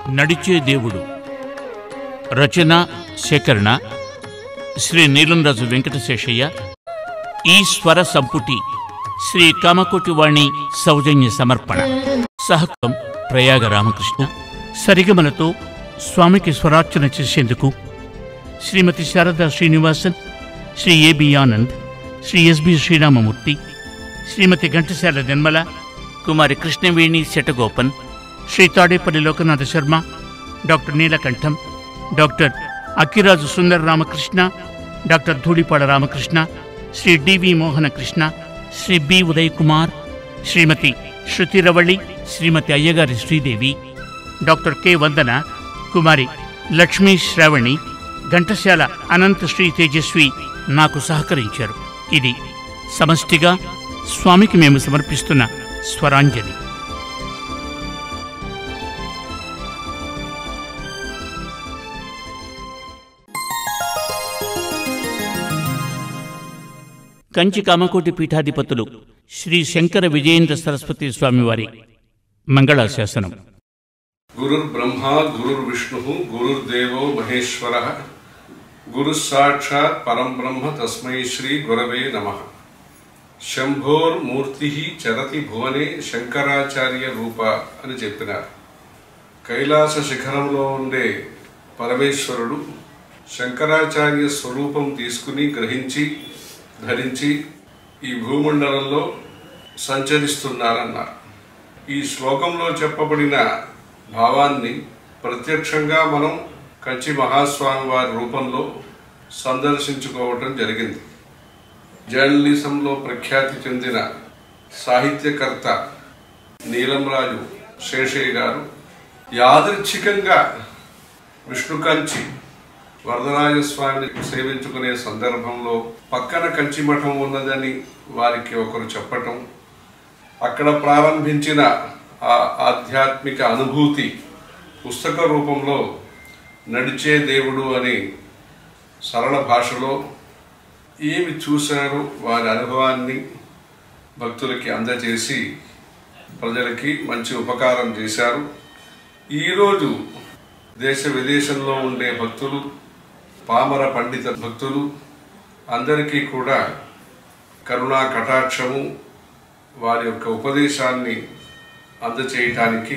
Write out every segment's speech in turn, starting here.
నడిచే దేవుడు రచన సేకరణ శ్రీ నీలంరాజు వెంకటశేషయ్య ఈ స్వర సంపుటి శ్రీ కామకోటివాణి సౌజన్య సమర్పణ సహకం ప్రయాగ రామకృష్ణ సరిగమలతో స్వామికి స్వరార్చన చేసేందుకు Srimati Sharada Srinivasan Sri AB Anand Sri SB Sriramamurthy Srimati Ghantasala Nirmala Kumari Krishnaveni Shatagopan Sri Tadepalli Lokanatha Sharma doctor Neelakantham doctor Akkiraju Sundara Ramakrishna doctor Dhulipala Ramakrishna Sri DV Mohana Krishna Sri B Uday Kumar Srimati Sruthiravali Srimati Ayyagari Sridevi doctor K Vandana Kumari Lakshmi Sravani Ghantasala Anantha Sri Tejaswi నాకు సహకరించారు ఇది సమష్టిగా స్వామికి మేము సమర్పిస్తున్న స్వరాంజలి కంచి కామకోటి పీఠాధిపతులు శ్రీ శంకర విజయేంద్ర సరస్వతి స్వామివారి మంగళాశాసనం గురుర్బ్రహ్మ గురుర్విష్ణు గురుర్దేవో మహేశ్వర గురుస్సాక్షాత్ పరం బ్రహ్మ తస్మై శ్రీ గురవే నమ శంభోర్మూర్తి చరతి భువనే శంకరాచార్య రూప అని చెప్పినారు కైలాస శిఖరంలో ఉండే పరమేశ్వరుడు శంకరాచార్య స్వరూపం తీసుకుని గ్రహించి ధరించి ఈ భూమండలంలో సంచరిస్తున్నారన్నారు ఈ శ్లోకంలో చెప్పబడిన భావాన్ని ప్రత్యక్షంగా మనం కంచి మహాస్వామి వారి రూపంలో సందర్శించుకోవటం జరిగింది జర్నలిజంలో ప్రఖ్యాతి చెందిన సాహిత్యకర్త నీలంరాజు శేషయ్య గారు యాదృచ్ఛికంగా విష్ణు కంచి వరదరాజస్వామిని సేవించుకునే సందర్భంలో పక్కన కంచి మఠం ఉన్నదని వారికి ఒకరు చెప్పటం అక్కడ ప్రారంభించిన ఆ ఆధ్యాత్మిక అనుభూతి పుస్తక రూపంలో నడిచే దేవుడు అని సరళ భాషలో ఏమి చూశారో వారి అనుభవాన్ని భక్తులకి అందజేసి ప్రజలకి మంచి ఉపకారం చేశారు ఈరోజు దేశ విదేశంలో ఉండే భక్తులు పామర పండిత భక్తులు అందరికీ కూడా కరుణా కటాక్షము వారి యొక్క ఉపదేశాన్ని అందచేయటానికి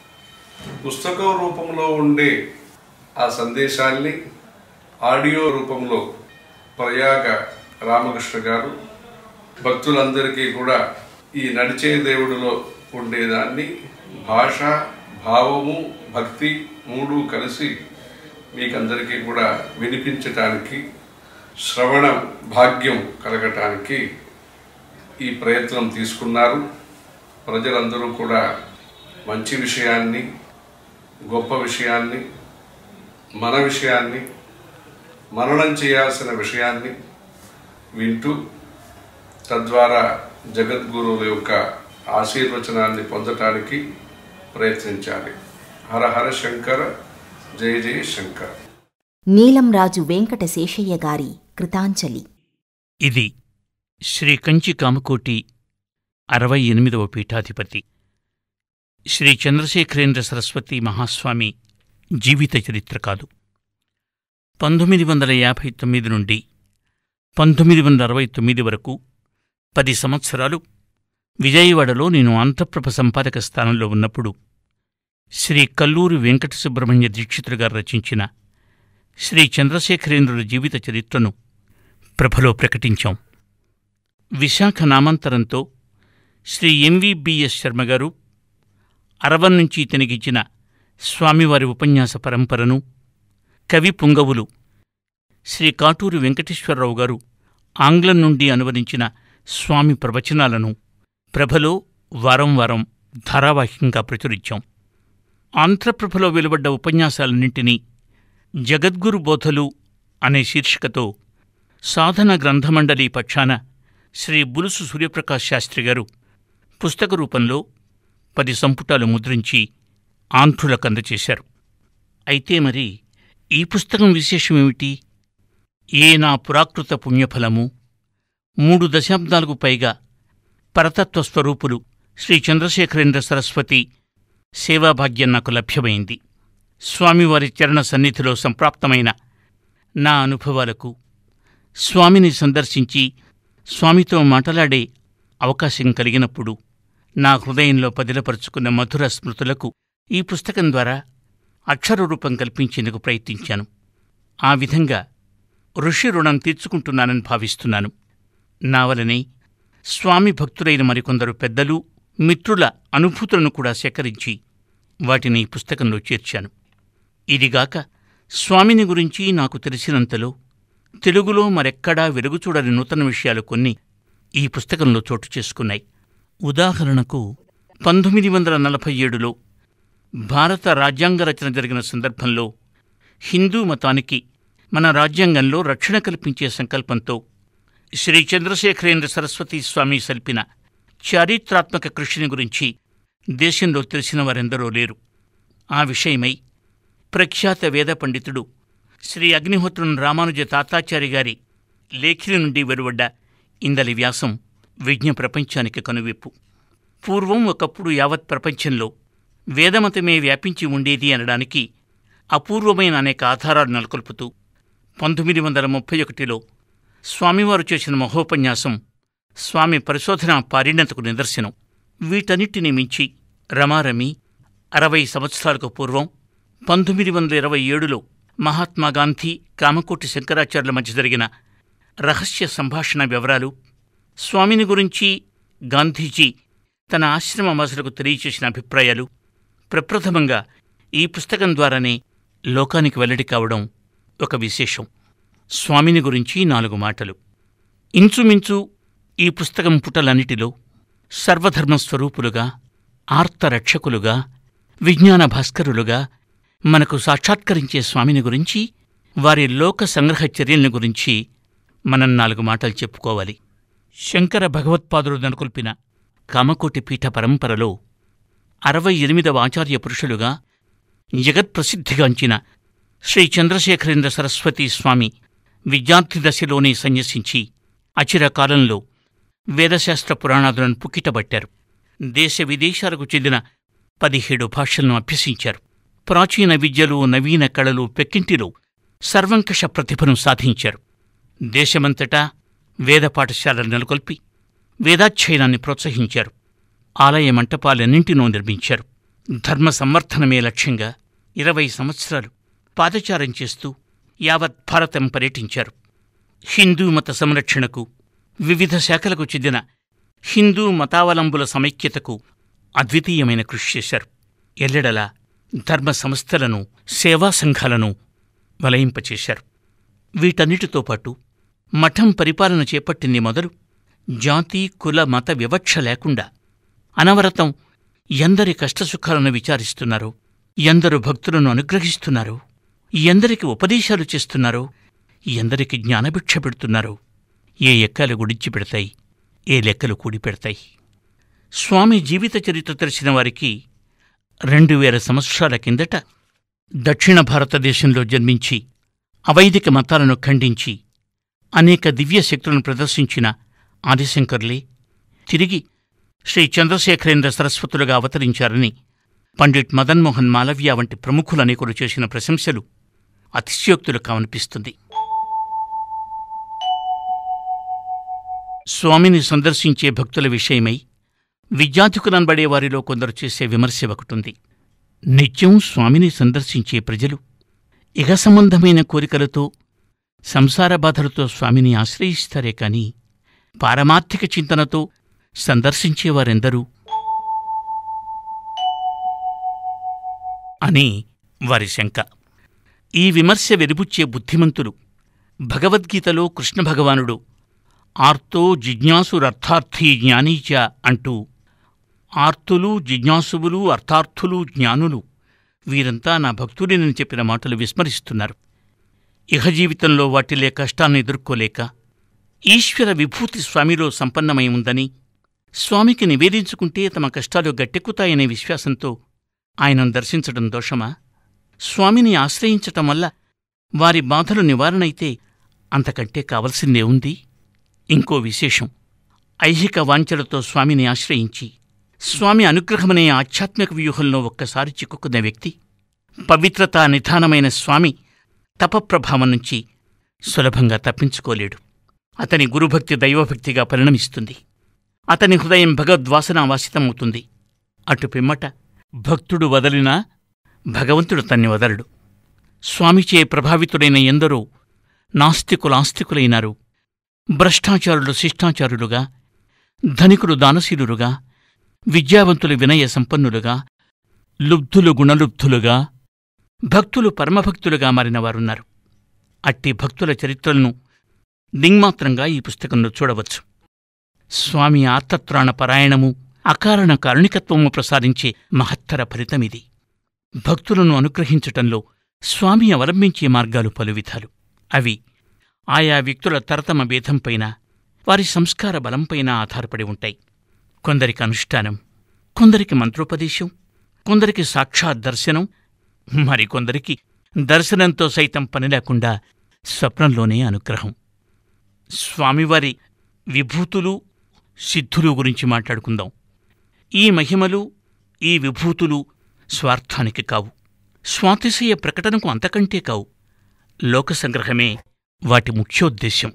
పుస్తకం రూపంలో ఉండే ఆ సందేశాల్ని ఆడియో రూపంలో ప్రయాగ రామకృష్ణ గారు భక్తులందరికీ కూడా ఈ నడిచే దేవుడిలో ఉండేదాన్ని భాష భావము భక్తి మూడు కలిసి మీకందరికీ కూడా వినిపించటానికి శ్రవణ భాగ్యం కలగటానికి ఈ ప్రయత్నం తీసుకున్నారు ప్రజలందరూ కూడా మంచి విషయాన్ని గొప్ప విషయాన్ని మన విషయాన్ని మననం చేయాల్సిన విషయాన్ని వింటూ తద్వారా జగద్గురువుల యొక్క ఆశీర్వచనాన్ని పొందటానికి ప్రయత్నించాలి హర హర శంకర జయ జయ శంకర నీలంరాజు వెంకట శేషయ్య గారి కృతాంజలి ఇది శ్రీ కంచి కామకోటి అరవై ఎనిమిదవ పీఠాధిపతి శ్రీ చంద్రశేఖరేంద్ర సరస్వతి మహాస్వామి జీవిత చరిత్ర కాదు పంతొమ్మిది వందల యాభై తొమ్మిది నుండి పంతొమ్మిది వందల అరవై తొమ్మిది వరకు పది సంవత్సరాలు విజయవాడలో నేను ఆంధ్రప్రభ సంపాదక స్థానంలో ఉన్నప్పుడు శ్రీ కల్లూరి వెంకట సుబ్రహ్మణ్య దీక్షితులు గారు రచించిన శ్రీ చంద్రశేఖరేంద్రుల జీవిత చరిత్రను ప్రభలో ప్రకటించాం విశాఖ నామాంతరంతో శ్రీ ఎంవిబిఎస్ శర్మ గారు అరవం నుంచి తెనిగించిన స్వామివారి ఉపన్యాస పరంపరను కవి పుంగవులు శ్రీ కాటూరి వెంకటేశ్వరరావు గారు ఆంగ్లం నుండి అనువదించిన స్వామి ప్రవచనాలను ప్రభలో వారం వారం ధారావాహికంగా ప్రచురించాం ఆంధ్రప్రభలో వెలువడ్డ ఉపన్యాసాలన్నింటినీ జగద్గురు బోధలు అనే శీర్షికతో సాధన గ్రంథమండలి పక్షాన శ్రీ బులుసు సూర్యప్రకాష్ శాస్త్రి గారు పుస్తక రూపంలో పది సంపుటాలు ముద్రించి ఆంధ్రులకు అందచేశారు అయితే మరి ఈ పుస్తకం విశేషమేమిటి ఏ నా పురాకృత పుణ్యఫలము మూడు దశాబ్దాలకు పైగా పరతత్వ స్వరూపులు శ్రీ చంద్రశేఖరేంద్ర సరస్వతి సేవాభాగ్యం నాకు లభ్యమైంది స్వామివారి చరణ సన్నిధిలో సంప్రాప్తమైన నా అనుభవాలకు స్వామిని సందర్శించి స్వామితో మాట్లాడే అవకాశం కలిగినప్పుడు నా హృదయంలో పదిలపరుచుకున్న మధుర స్మృతులకు ఈ పుస్తకం ద్వారా అక్షర రూపం కల్పించేందుకు ప్రయత్నించాను ఆ విధంగా ఋషి రుణం తీర్చుకుంటున్నానని భావిస్తున్నాను నా వలనే స్వామి భక్తులైన మరికొందరు పెద్దలు మిత్రుల అనుభూతులను కూడా సేకరించి వాటిని ఈ పుస్తకంలో చేర్చాను ఇదిగాక స్వామిని గురించి నాకు తెలిసినంతలో తెలుగులో మరెక్కడా వెలుగుచూడని నూతన విషయాలు కొన్ని ఈ పుస్తకంలో చోటు చేసుకున్నాయి ఉదాహరణకు పంతొమ్మిది వందల నలభై ఏడులో భారత రాజ్యాంగ రచన జరిగిన సందర్భంలో హిందూ మతానికి మన రాజ్యాంగంలో రక్షణ కల్పించే సంకల్పంతో శ్రీ చంద్రశేఖరేంద్ర సరస్వతి స్వామి సల్పిన చారిత్రాత్మక కృషిని గురించి దేశంలో తెలిసిన వారెందరో లేరు ఆ విషయమై ప్రఖ్యాత వేద పండితుడు శ్రీ అగ్నిహోత్రం రామానుజ తాతాచారి గారి లేఖిని నుండి వెలువడ్డ ఇందలి వ్యాసం విజ్ఞ ప్రపంచానికి కనువిప్పు పూర్వం ఒకప్పుడు యావత్ ప్రపంచంలో వేదమతమే వ్యాపించి ఉండేది అనడానికి అపూర్వమైన అనేక ఆధారాలు నెలకొల్పుతూ పంతొమ్మిది వందల ముప్పై ఒకటిలో స్వామివారు చేసిన మహోపన్యాసం స్వామి పరిశోధన పారిణ్యతకు నిదర్శనం వీటన్నిటినీ మించి రమారమి అరవై సంవత్సరాలకు పూర్వం పంతొమ్మిది వందల ఇరవై ఏడులో మహాత్మాగాంధీ కామకోటి శంకరాచార్యుల మధ్య జరిగిన రహస్య సంభాషణ వివరాలు స్వామిని గురించి గాంధీజీ తన ఆశ్రమ వాసులకు తెలియచేసిన అభిప్రాయాలు ప్రప్రథమంగా ఈ పుస్తకం ద్వారానే లోకానికి వెల్లడి కావడం ఒక విశేషం స్వామిని గురించి నాలుగు మాటలు ఇంచుమించు ఈ పుస్తకం పుటలన్నిటిలో సర్వధర్మ స్వరూపులుగా ఆర్తరక్షకులుగా విజ్ఞాన భాస్కరులుగా మనకు సాక్షాత్కరించే స్వామిని గురించి వారి లోక సంగ్రహ చర్యల్ని గురించి మనం నాలుగు మాటలు చెప్పుకోవాలి శంకర భగవత్పాదులు నెలకొల్పిన కామకోటి పీఠ పరంపరలో అరవై ఎనిమిదవ ఆచార్య పురుషులుగా జగత్ప్రసిద్ధిగాంచిన శ్రీ చంద్రశేఖరేంద్ర సరస్వతి స్వామి విద్యార్థి దశలోనే సన్యసించి అచిరకాలంలో వేదశాస్త్ర పురాణాదులను పుక్కిటబట్టారు దేశ విదేశాలకు చెందిన పదిహేడు భాషలను అభ్యసించారు ప్రాచీన విద్యలు నవీన కళలు పెక్కింటిలో సర్వంకష ప్రతిభను సాధించారు దేశమంతటా వేద పాఠశాలలు నెలకొల్పి వేదాధ్యయనాన్ని ప్రోత్సహించారు ఆలయ మంటపాలన్నింటినో నిర్మించారు ధర్మ సంవర్ధనమే లక్ష్యంగా ఇరవై సంవత్సరాలు పాదచారం చేస్తూ యావత్ భారతం పర్యటించారు హిందూ మత సంరక్షణకు వివిధ శాఖలకు చెందిన హిందూ మతావలంబుల సమైక్యతకు అద్వితీయమైన కృషి చేశారు ఎల్లెడలా ధర్మ సంస్థలను సేవా సంఘాలను వలయింపచేశారు వీటన్నిటితో పాటు మఠం పరిపాలన చేపట్టింది మొదలు జాతి కుల మత వివక్ష లేకుండా అనవరతం ఎందరి కష్టసుఖాలను విచారిస్తున్నారో ఎందరు భక్తులను అనుగ్రహిస్తున్నారో ఎందరికి ఉపదేశాలు చేస్తున్నారో ఎందరికి జ్ఞానభిక్ష పెడుతున్నారో ఏ ఎక్కలు గుడించి పెడతాయి ఏ లెక్కలు కూడి పెడతాయి స్వామి జీవిత చరిత్ర తెలిసిన వారికి రెండు వేల సంవత్సరాల కిందట దక్షిణ భారతదేశంలో జన్మించి అవైదిక మతాలను ఖండించి అనేక దివ్య శక్తులను ప్రదర్శించిన ఆదిశంకర్లే తిరిగి శ్రీ చంద్రశేఖరేంద్ర సరస్వతులుగా అవతరించారని పండిట్ మదన్మోహన్ మాలవ్య వంటి ప్రముఖులు అనేకులు చేసిన ప్రశంసలు అతిశయోక్తులు కావనిపిస్తుంది స్వామిని సందర్శించే భక్తుల విషయమై విద్యార్థికులనబడే వారిలో కొందరు చేసే విమర్శ ఒకటుంది నిత్యం స్వామిని సందర్శించే ప్రజలు ఇగ సంబంధమైన కోరికలతో సంసార బాధలతో స్వామిని ఆశ్రయిస్తారే కాని పారమార్థిక చింతనతో సందర్శించేవారెందరూ అని వారి శంక ఈ విమర్శ వెలిబుచ్చే బుద్ధిమంతులు భగవద్గీతలో కృష్ణ భగవానుడు ఆర్తో జిజ్ఞాసురర్థార్థీ జ్ఞానీచ అంటూ ఆర్తులు జిజ్ఞాసువులు అర్థార్థులు జ్ఞానులు వీరంతా నా భక్తుడినని చెప్పిన మాటలు విస్మరిస్తున్నారు ఇహ జీవితంలో వాటిలే కష్టాన్ని ఎదుర్కోలేక ఈశ్వర విభూతి స్వామిలో సంపన్నమై ఉందని స్వామికి నివేదించుకుంటే తమ కష్టాలు గట్టెక్కుతాయనే విశ్వాసంతో ఆయనను దర్శించడం దోషమా స్వామిని ఆశ్రయించటం వల్ల వారి బాధలు నివారణైతే అంతకంటే కావలసిందే ఉంది ఇంకో విశేషం ఐహిక వాంఛలతో స్వామిని ఆశ్రయించి స్వామి అనుగ్రహమనే ఆధ్యాత్మిక వ్యూహంలో ఒక్కసారి చిక్కుకున్న వ్యక్తి పవిత్రతా నిధానమైన స్వామి తపప్రభావం నుంచి సులభంగా తప్పించుకోలేడు అతని గురుభక్తి దైవభక్తిగా పరిణమిస్తుంది అతని హృదయం భగవద్వాసనావాసితమవుతుంది అటు పిమ్మట భక్తుడు వదలినా భగవంతుడు తన్ని వదలడు స్వామిచే ప్రభావితుడైన ఎందరో నాస్తికులాస్తికులైనారు భ్రష్టాచారులు శిష్టాచారులుగా ధనికులు దానశీలురుగా విద్యావంతులు వినయ సంపన్నులుగా లుబ్ధులు గుణలుబ్ధులుగా భక్తులు పరమభక్తులుగా మారిన వారున్నారు అట్టి భక్తుల చరిత్రలను దింగ్మాత్రంగా ఈ పుస్తకంలో చూడవచ్చు స్వామి ఆర్తత్రాణ పరాయణము అకారణ కారుణికత్వము ప్రసాదించే మహత్తర ఫలితమిది భక్తులను అనుగ్రహించటంలో స్వామి అవలంబించే మార్గాలు పలు విధాలు అవి ఆయా వ్యక్తుల తరతమ భేదంపైన వారి సంస్కార బలంపైన ఆధారపడి ఉంటాయి కొందరికి అనుష్ఠానం కొందరికి మంత్రోపదేశం కొందరికి సాక్షాత్ దర్శనం మరికొందరికి దర్శనంతో సైతం పని లేకుండా స్వప్నంలోనే అనుగ్రహం స్వామివారి విభూతులు సిద్ధులు గురించి మాట్లాడుకుందాం ఈ మహిమలు ఈ విభూతులు స్వార్థానికి కావు స్వాతిశయ ప్రకటనకు అంతకంటే కావు లోక సంగ్రహమే వాటి ముఖ్యోద్దేశ్యం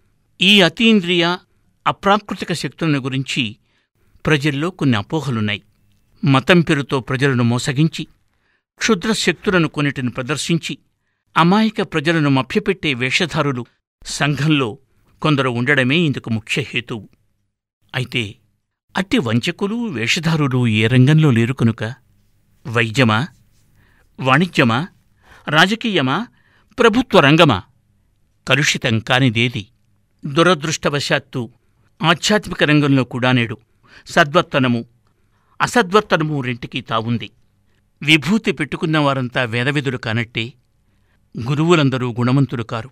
ఈ అతీంద్రియ అప్రాకృతిక శక్తులను గురించి ప్రజల్లో కొన్ని అపోహలున్నాయి మతం పేరుతో ప్రజలను మోసగించి క్షుద్ర శక్తులను కొన్నిటిని ప్రదర్శించి అమాయక ప్రజలను మభ్యపెట్టే వేషధారులు సంఘంలో కొందరు ఉండడమే ఇందుకు ముఖ్య హేతువు అయితే అట్టి వంచకులు వేషధారులు ఏ రంగంలో లేరు కనుక వైద్యమా వాణిజ్యమా రాజకీయమా ప్రభుత్వ రంగమా కలుషితం కానిదేది దురదృష్టవశాత్తు ఆధ్యాత్మిక రంగంలో కూడా నేడు సద్వర్తనము అసద్వర్తనము రెంటికి తావుంది విభూతి పెట్టుకున్న వారంతా వేదవిధులు కానట్టే గురువులందరూ గుణవంతులు కారు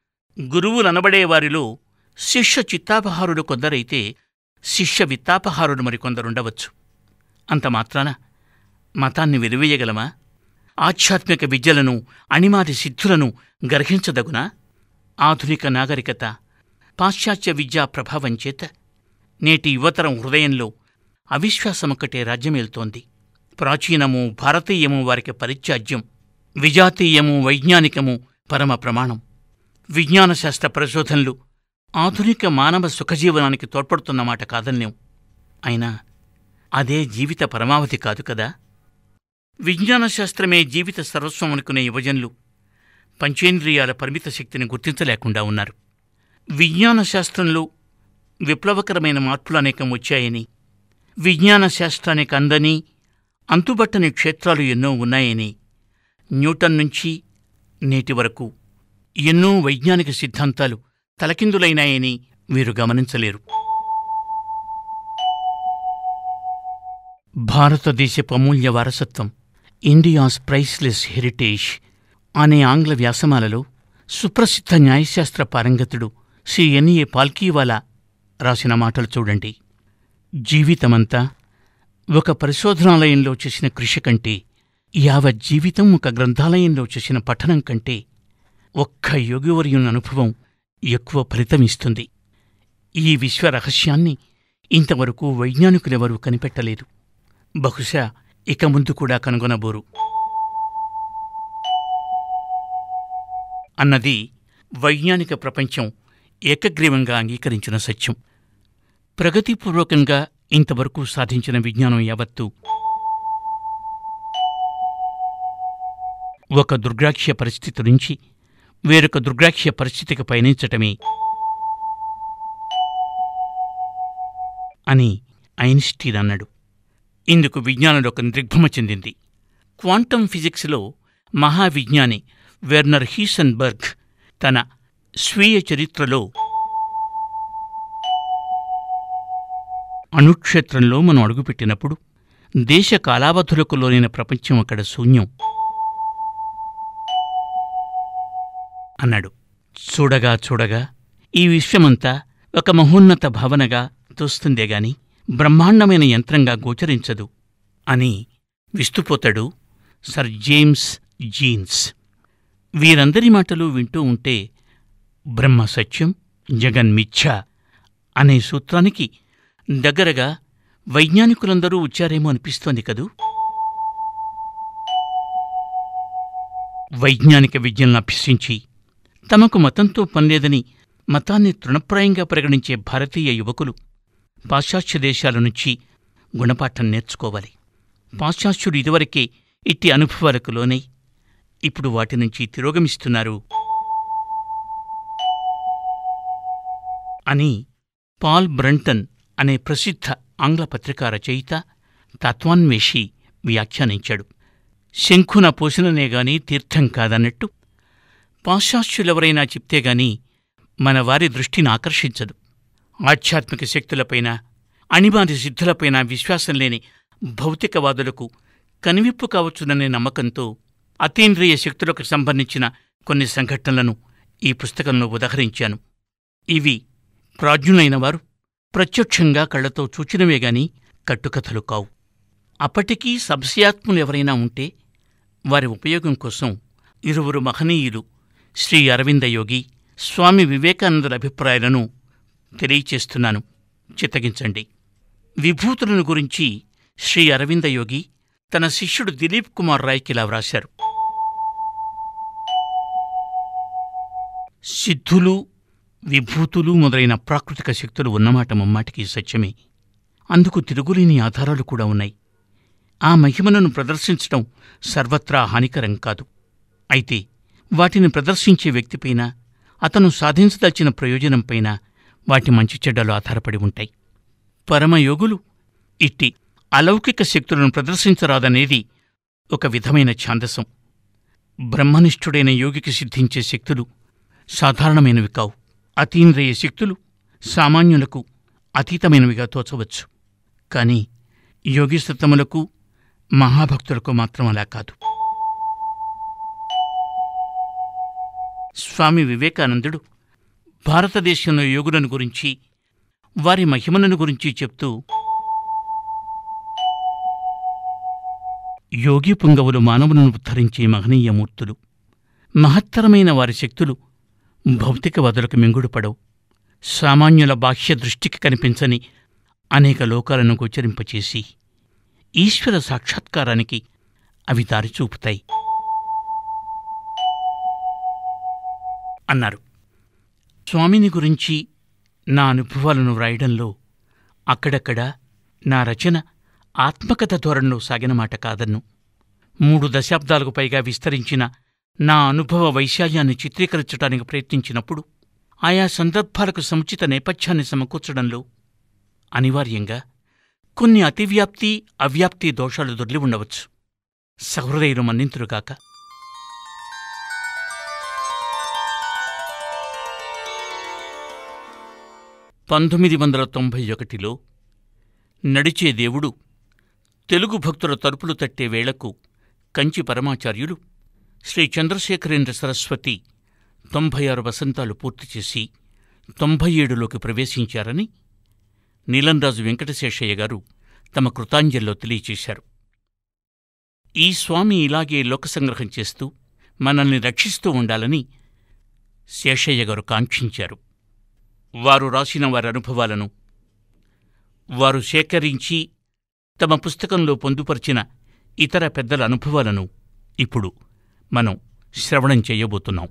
గురువులనబడే వారిలో శిష్య చిత్తాపహారులు కొందరైతే శిష్య విత్తాపహారులు మరికొందరుండవచ్చు అంత మాత్రాన మతాన్ని వెలివేయగలమా ఆధ్యాత్మిక విద్యలను అణిమాది సిద్ధులను గర్హించదగునా ఆధునిక నాగరికత పాశ్చాత్య విద్యా ప్రభావం చేత నేటి యువతరం హృదయంలో అవిశ్వాసమొక్కటే రాజ్యమేల్తోంది ప్రాచీనము భారతీయము వారికి పరిత్యాజ్యం విజాతీయము వైజ్ఞానికము పరమ ప్రమాణం విజ్ఞానశాస్త్ర పరిశోధనలు ఆధునిక మానవ సుఖజీవనానికి తోడ్పడుతున్నమాట కాదన్యం అయినా అదే జీవిత పరమావధి కాదు కదా విజ్ఞానశాస్త్రమే జీవిత సర్వస్వం అనుకునే యువజనులు పంచేంద్రియాల పరిమిత శక్తిని గుర్తించలేకుండా ఉన్నారు విజ్ఞాన శాస్త్రంలో విప్లవకరమైన మార్పులు అనేకం వచ్చాయని విజ్ఞాన శాస్త్రానికి అందని అంతుబట్టని క్షేత్రాలు ఎన్నో ఉన్నాయని న్యూటన్ నుంచి నేటి వరకు ఎన్నో వైజ్ఞానిక సిద్ధాంతాలు తలకిందులైనాయని వీరు గమనించలేరు భారతదేశపు అమూల్య వారసత్వం ఇండియాస్ ప్రైస్లెస్ హెరిటేజ్ అనే ఆంగ్ల వ్యాసమాలలో సుప్రసిద్ధ న్యాయశాస్త్ర పారంగతుడు శ్రీ ఎన్ఏ పాల్కీవాలా రాసిన మాటలు చూడండి జీవితమంతా ఒక పరిశోధనాలయంలో చేసిన కృషి కంటే యావత్ జీవితం ఒక గ్రంథాలయంలో చేసిన పఠనం కంటే ఒక్క యోగివర్యుని అనుభవం ఎక్కువ ఫలితమిస్తుంది ఈ విశ్వ రహస్యాన్ని ఇంతవరకు వైజ్ఞానికులెవరూ కనిపెట్టలేదు బహుశా ఇక ముందు కూడా కనుగొనబోరు అన్నది వైజ్ఞానిక ప్రపంచం ఏకగ్రీవంగా అంగీకరించిన సత్యం ప్రగతిపూర్వకంగా ఇంతవరకు సాధించిన విజ్ఞానం యావత్తు ఒక దుర్గ్రాక్ష్య పరిస్థితి నుంచి వేరొక దుర్గ్రాక్ష్య పరిస్థితికి పయనించటమే అని ఐన్స్టీన్ అన్నాడు ఇందుకు విజ్ఞానంలో ఒక దిగ్భ్రమ చెందింది క్వాంటం ఫిజిక్స్లో మహావిజ్ఞాని వెర్నర్ హీసన్బర్గ్ తన స్వీయ చరిత్రలో అణుక్షేత్రంలో మనం అడుగుపెట్టినప్పుడు దేశ కాలావధులకు లోనైన ప్రపంచం అక్కడ శూన్యం అన్నాడు చూడగా చూడగా ఈ విశ్వమంతా ఒక మహోన్నత భావనగా తోస్తుందే గాని బ్రహ్మాండమైన యంత్రంగా గోచరించదు అని విస్తుపోతాడు సర్ జేమ్స్ జీన్స్ వీరందరి మాటలు వింటూ ఉంటే బ్రహ్మ సత్యం జగన్మిథ్య అనే సూత్రానికి దగ్గరగా వైజ్ఞానికులందరూ వచ్చారేమో అనిపిస్తోంది కదూ వైజ్ఞానిక విద్యలను అభ్యసించి తమకు మతంతో పనిలేదని మతాన్ని తృణప్రాయంగా పరిగణించే భారతీయ యువకులు పాశ్చాత్య దేశాల నుంచి గుణపాఠం నేర్చుకోవాలి పాశ్చాత్యుడు ఇదివరకే ఇట్టి అనుభవాలకు లోనై ఇప్పుడు వాటి నుంచి తిరోగమిస్తున్నారు అని పాల్ బ్రంటన్ అనే ప్రసిద్ధ ఆంగ్ల పత్రికా రచయిత తత్వాన్వేషి వ్యాఖ్యానించాడు శంఖున పోషణనే గాని తీర్థం కాదన్నట్టు పాశ్చాత్యులెవరైనా చెప్తే గాని మన వారి దృష్టిని ఆకర్షించదు ఆధ్యాత్మిక శక్తులపైన అణిమాది సిద్ధులపైన విశ్వాసం లేని భౌతికవాదులకు కనివిప్పు కావచ్చుననే నమ్మకంతో అతీంద్రియ శక్తులకు సంబంధించిన కొన్ని సంఘటనలను ఈ పుస్తకంలో ఉదహరించాను ఇవి ప్రాజ్ఞులైన వారు ప్రత్యక్షంగా కళ్లతో చూచినవే గాని కట్టుకథలు కావు అప్పటికీ సంశయాత్ములు ఎవరైనా ఉంటే వారి ఉపయోగం కోసం ఇరువురు మహనీయులు శ్రీ అరవింద యోగి స్వామి వివేకానందుల అభిప్రాయాలను తెలియచేస్తున్నాను చిత్తగించండి విభూతులను గురించి శ్రీ అరవింద యోగి తన శిష్యుడు దిలీప్ కుమార్ రాయ్కి ఇలా వ్రాశారు సిద్ధులు విభూతులు మొదలైన ప్రాకృతిక శక్తులు ఉన్నమాట ముమ్మాటికి సత్యమే అందుకు తిరుగులేని ఆధారాలు కూడా ఉన్నాయి ఆ మహిమలను ప్రదర్శించడం సర్వత్రా హానికరం కాదు అయితే వాటిని ప్రదర్శించే వ్యక్తిపైన అతను సాధించదలిచిన ప్రయోజనంపైన వాటి మంచి చెడ్డలు ఆధారపడి ఉంటాయి పరమయోగులు ఇట్టి అలౌకిక శక్తులను ప్రదర్శించరాదనేది ఒక విధమైన ఛాందసం బ్రహ్మనిష్ఠుడైన యోగికి సిద్ధించే శక్తులు సాధారణమైనవి కావు అతీంద్రియ శక్తులు సామాన్యులకు అతీతమైనవిగా తోచవచ్చు కాని యోగిస్తములకు మహాభక్తులకు మాత్రం అలా కాదు స్వామి వివేకానందుడు భారతదేశంలో యోగులను గురించి వారి మహిమలను గురించి చెప్తూ యోగి పుంగవులు మానవులను ఉద్ధరించే మహనీయ మూర్తులు మహత్తరమైన వారి శక్తులు భౌతికవాదులకు మింగుడుపడవు సామాన్యుల బాహ్య దృష్టికి కనిపించని అనేక లోకాలను గోచరింపచేసి ఈశ్వర సాక్షాత్కారానికి అవి దారి చూపుతాయి అన్నారు స్వామిని గురించి నా అనుభవాలను వ్రాయడంలో అక్కడక్కడ నా రచన ఆత్మకథ ధోరణిలో సాగిన మాట కాదన్ను మూడు దశాబ్దాలకు పైగా విస్తరించిన నా అనుభవ వైశాల్యాన్ని చిత్రీకరించడానికి ప్రయత్నించినప్పుడు ఆయా సందర్భాలకు సముచిత నేపథ్యాన్ని సమకూర్చడంలో అనివార్యంగా కొన్ని అతివ్యాప్తి అవ్యాప్తి దోషాలు దొర్లి ఉండవచ్చు సహృదయులు మన్నింతురుగాక పంతొమ్మిది వందల తొంభై ఒకటిలో నడిచే దేవుడు తెలుగు భక్తుల తలుపులు తట్టే వేళకు కంచి పరమాచార్యులు శ్రీ చంద్రశేఖరేంద్ర సరస్వతి తొంభై ఆరు వసంతాలు పూర్తి చేసి తొంభై ఏడులోకి ప్రవేశించారని నీలంరాజు వెంకటశేషయ్య గారు తమ కృతాంజల్లో తెలియచేశారు ఈ స్వామి ఇలాగే లోకసంగ్రహం చేస్తూ మనల్ని రక్షిస్తూ ఉండాలని శేషయ్య గారు కాంక్షించారు వారు రాసిన వారి అనుభవాలను వారు సేకరించి తమ పుస్తకంలో పొందుపరిచిన ఇతర పెద్దల అనుభవాలను ఇప్పుడు మనం శ్రవణం చేయబోతున్నాం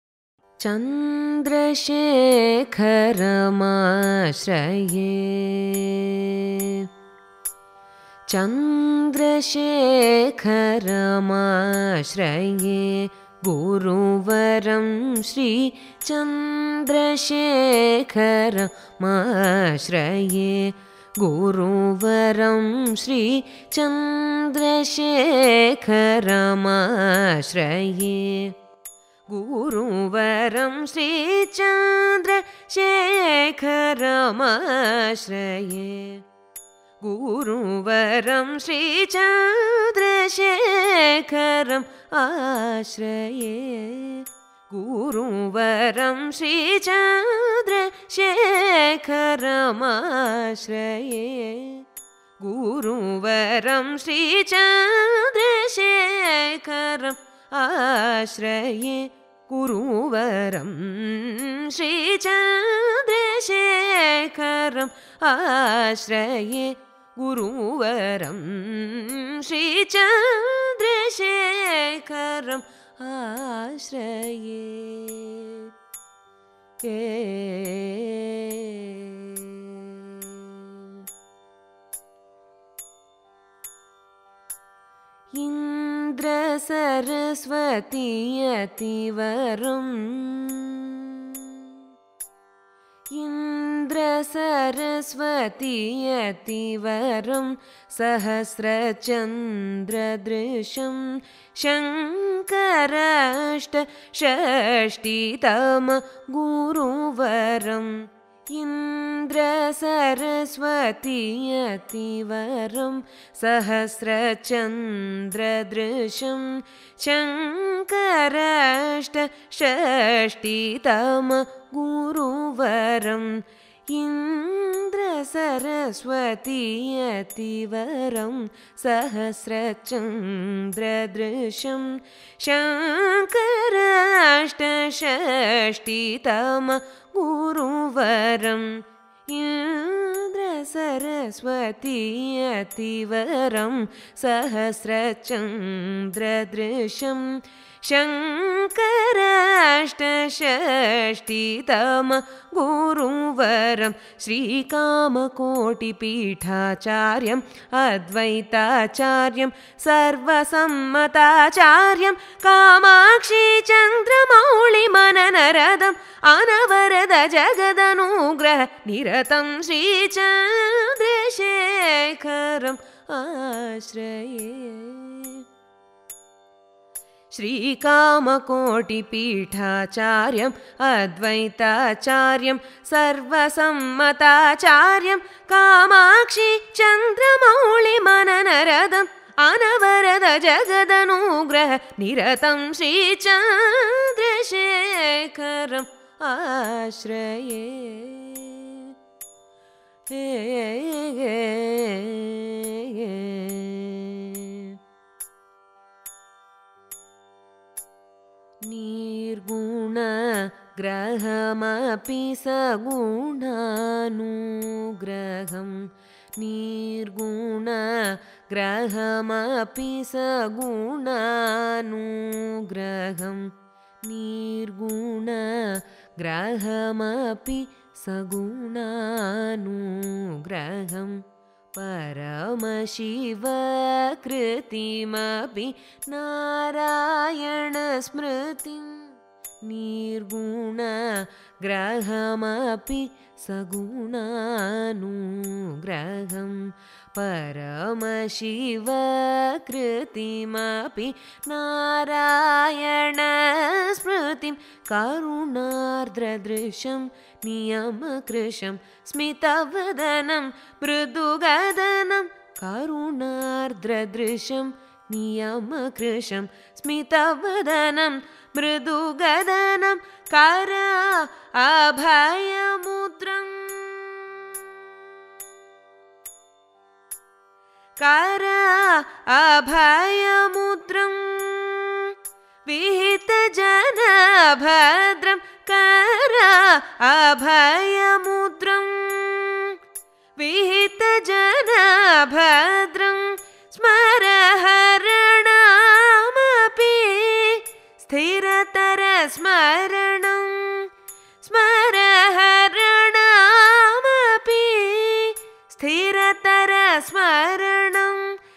चन्द्रशेखरमाश्रये चन्द्रशेखरमाश्रये गुरुवरं श्रीचन्द्रशेखरमाश्रये गुरुवरं श्रीचन्द्रशेखरमाश्रये गुरुवरं श्रीचन्द्रशेखरमाश्रये गुरुवरं श्रीचन्द्रशेखरम् आश्रये गुरुवरं श्रीचन्द्रशेखरमाश्रये गुरुवरं श्रीचन्द्रशेखरम् आश्रये गुरुवरं श्रीचन्द्रशेखरम् आश्रये गुरुवरं श्रीचन्द्रशेखरम् आश्रये इन्द्रसरस्वती यतिवरम् इन्द्रसरस्वती यतिवरं सहस्रचन्द्रदृशं शङ्कराष्ट षष्टितम गुरुवरम् इन्द्रसरस्वती यतिवरं सहस्रचन्द्रदृशं शङ्कराष्ट षष्टितम गुरुवरम् इन्द्रसरस्वती यतिवरं सहस्रचन्द्रदृशं शङ्कराष्टषष्टितम गुरुवरम् इन्द्रसरस्वती यतिवरं सहस्रचन्द्रदृशं शङ्कराष्टषष्टितम गुरुवरं श्रीकामकोटिपीठाचार्यम् अद्वैताचार्यं सर्वसम्मताचार्यं कामाक्षी चन्द्रमौळिमननरदम् अनवरद जगदनुग्रह निरतं श्रीचन्द्रशेखरम् आश्रये श्रीकामकोटिपीठाचार्यम् अद्वैताचार्यं सर्वसम्मताचार्यं कामाक्षी चन्द्रमौळिमननरदम् अनवरद जगदनुग्रह निरतं श्रीचन्द्रशेखरम् आश्रये निर्गुण ग्रहमपि सगुणानुग्रहं निर्गुण ग्रहमपि सगुणानुग्रहं निर्गुण ग्रहमपि सगुणानुग्रहम् परमशिवकृतिमपि नारायणस्मृतिं निर्गुणग्रहमपि सगुणानुग्रहं परमशिवकृतिमपि नारायणस्मृतिं करुणार्द्रदृशं नियमकृशं स्मितवदनं मृदुगदनं करुणार्द्रदृशं नियमकृशं स्मितवदनं मृदुगदनं कर अभयमुद्रम् कर अभयमुद्रम् विहितजनभद्रं कर अभयमुद्रम् विहितजनभद्रं स्मरहरणामपि स्थिरतरस्मरणं स्मरहरणामपि स्थिरतरस्मरणं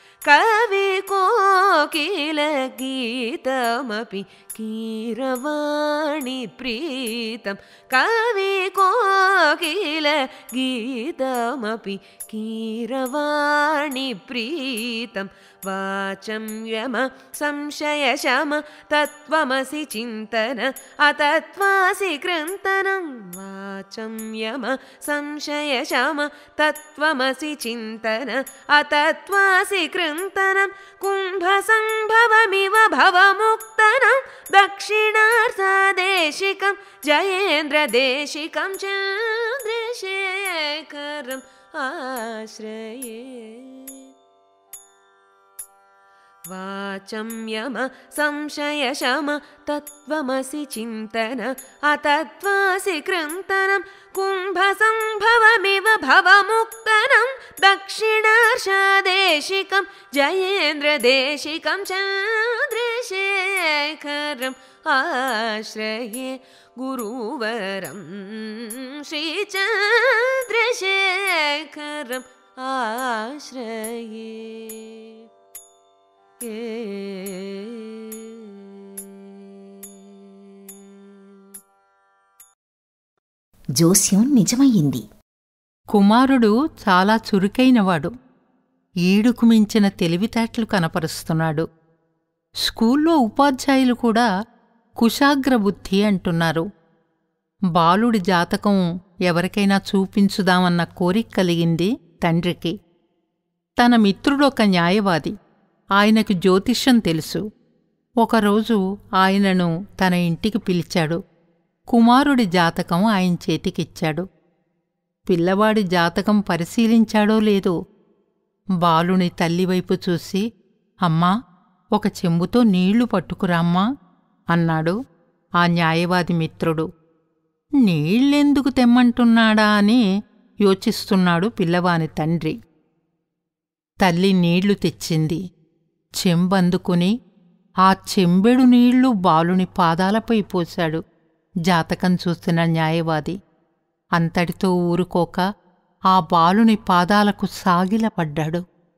कविकोकिलगीतमपि कीरवाणि प्रीतं कविकोकिलगीतमपि कीरवाणि प्रीतं वाचं यम संशयशम तत्त्वमसि चिन्तन अतत्त्वासि कृन्तनं वाचं यम संशयशम तत्त्वमसि चिन्तन अतत्त्वासि कृन्तनं कुम्भसम्भवमिव भवमुक्तनं दक्षिणार्थदेशिकं जयेन्द्रदेशिकं चन्द्रशेखरम् आश्रये वाचं यम संशयशम तत्त्वमसि चिन्तन अतत्त्वासि कृन्तनं कुम्भसम्भवमिव भवमुक्तनं दक्षिणार्षदेशिकं जयेन्द्रदेशिकं चन्द्रशेखरम् आश्रये गुरुवरं श्रीचन्द्रशेखरम् आश्रये జోస్యం నిజమయ్యింది కుమారుడు చాలా చురుకైనవాడు ఈడుకు మించిన తెలివితేటలు కనపరుస్తున్నాడు స్కూల్లో ఉపాధ్యాయులు కూడా కుశాగ్రబుద్ధి అంటున్నారు బాలుడి జాతకం ఎవరికైనా చూపించుదామన్న కోరిక కలిగింది తండ్రికి తన మిత్రుడొక న్యాయవాది ఆయనకు జ్యోతిష్యం తెలుసు ఒకరోజు ఆయనను తన ఇంటికి పిలిచాడు కుమారుడి జాతకం ఆయన చేతికిచ్చాడు పిల్లవాడి జాతకం పరిశీలించాడో లేదో బాలుని తల్లివైపు చూసి అమ్మా ఒక చెంబుతో నీళ్లు పట్టుకురామ్మా అన్నాడు ఆ న్యాయవాది మిత్రుడు నీళ్ళెందుకు తెమ్మంటున్నాడా అని యోచిస్తున్నాడు పిల్లవాని తండ్రి తల్లి నీళ్లు తెచ్చింది చెంబందుకుని ఆ చెంబెడు నీళ్లు బాలుని పాదాలపై పోశాడు జాతకం చూస్తున్న న్యాయవాది అంతటితో ఊరుకోక ఆ బాలుని పాదాలకు సాగిలపడ్డాడు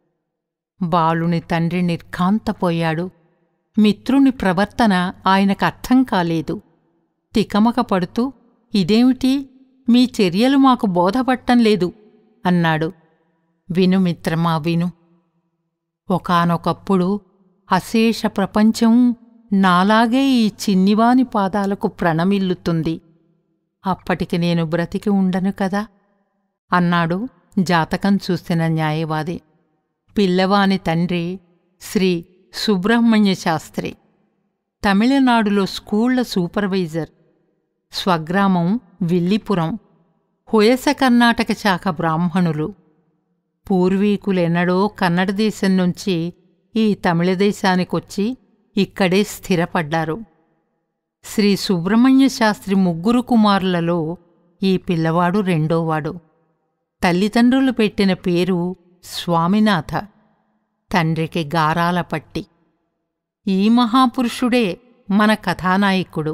బాలుని తండ్రి నిర్ఘాంతపోయాడు మిత్రుని ప్రవర్తన ఆయనకు అర్థం కాలేదు తికమక పడుతూ ఇదేమిటి మీ చర్యలు మాకు బోధపట్టం లేదు అన్నాడు విను మిత్రమా విను ఒకానొకప్పుడు అశేష ప్రపంచం నాలాగే ఈ చిన్నివాని పాదాలకు ప్రణమిల్లుతుంది అప్పటికి నేను బ్రతికి ఉండను కదా అన్నాడు జాతకం చూసిన న్యాయవాది పిల్లవాని తండ్రి శ్రీ సుబ్రహ్మణ్య శాస్త్రి తమిళనాడులో స్కూళ్ల సూపర్వైజర్ స్వగ్రామం విల్లిపురం హుయస కర్ణాటక శాఖ బ్రాహ్మణులు పూర్వీకులెన్నడో కన్నడ దేశం నుంచి ఈ తమిళ దేశానికొచ్చి ఇక్కడే స్థిరపడ్డారు శ్రీ సుబ్రహ్మణ్య శాస్త్రి ముగ్గురు కుమారులలో ఈ పిల్లవాడు రెండోవాడు తల్లిదండ్రులు పెట్టిన పేరు స్వామినాథ తండ్రికి గారాల పట్టి ఈ మహాపురుషుడే మన కథానాయకుడు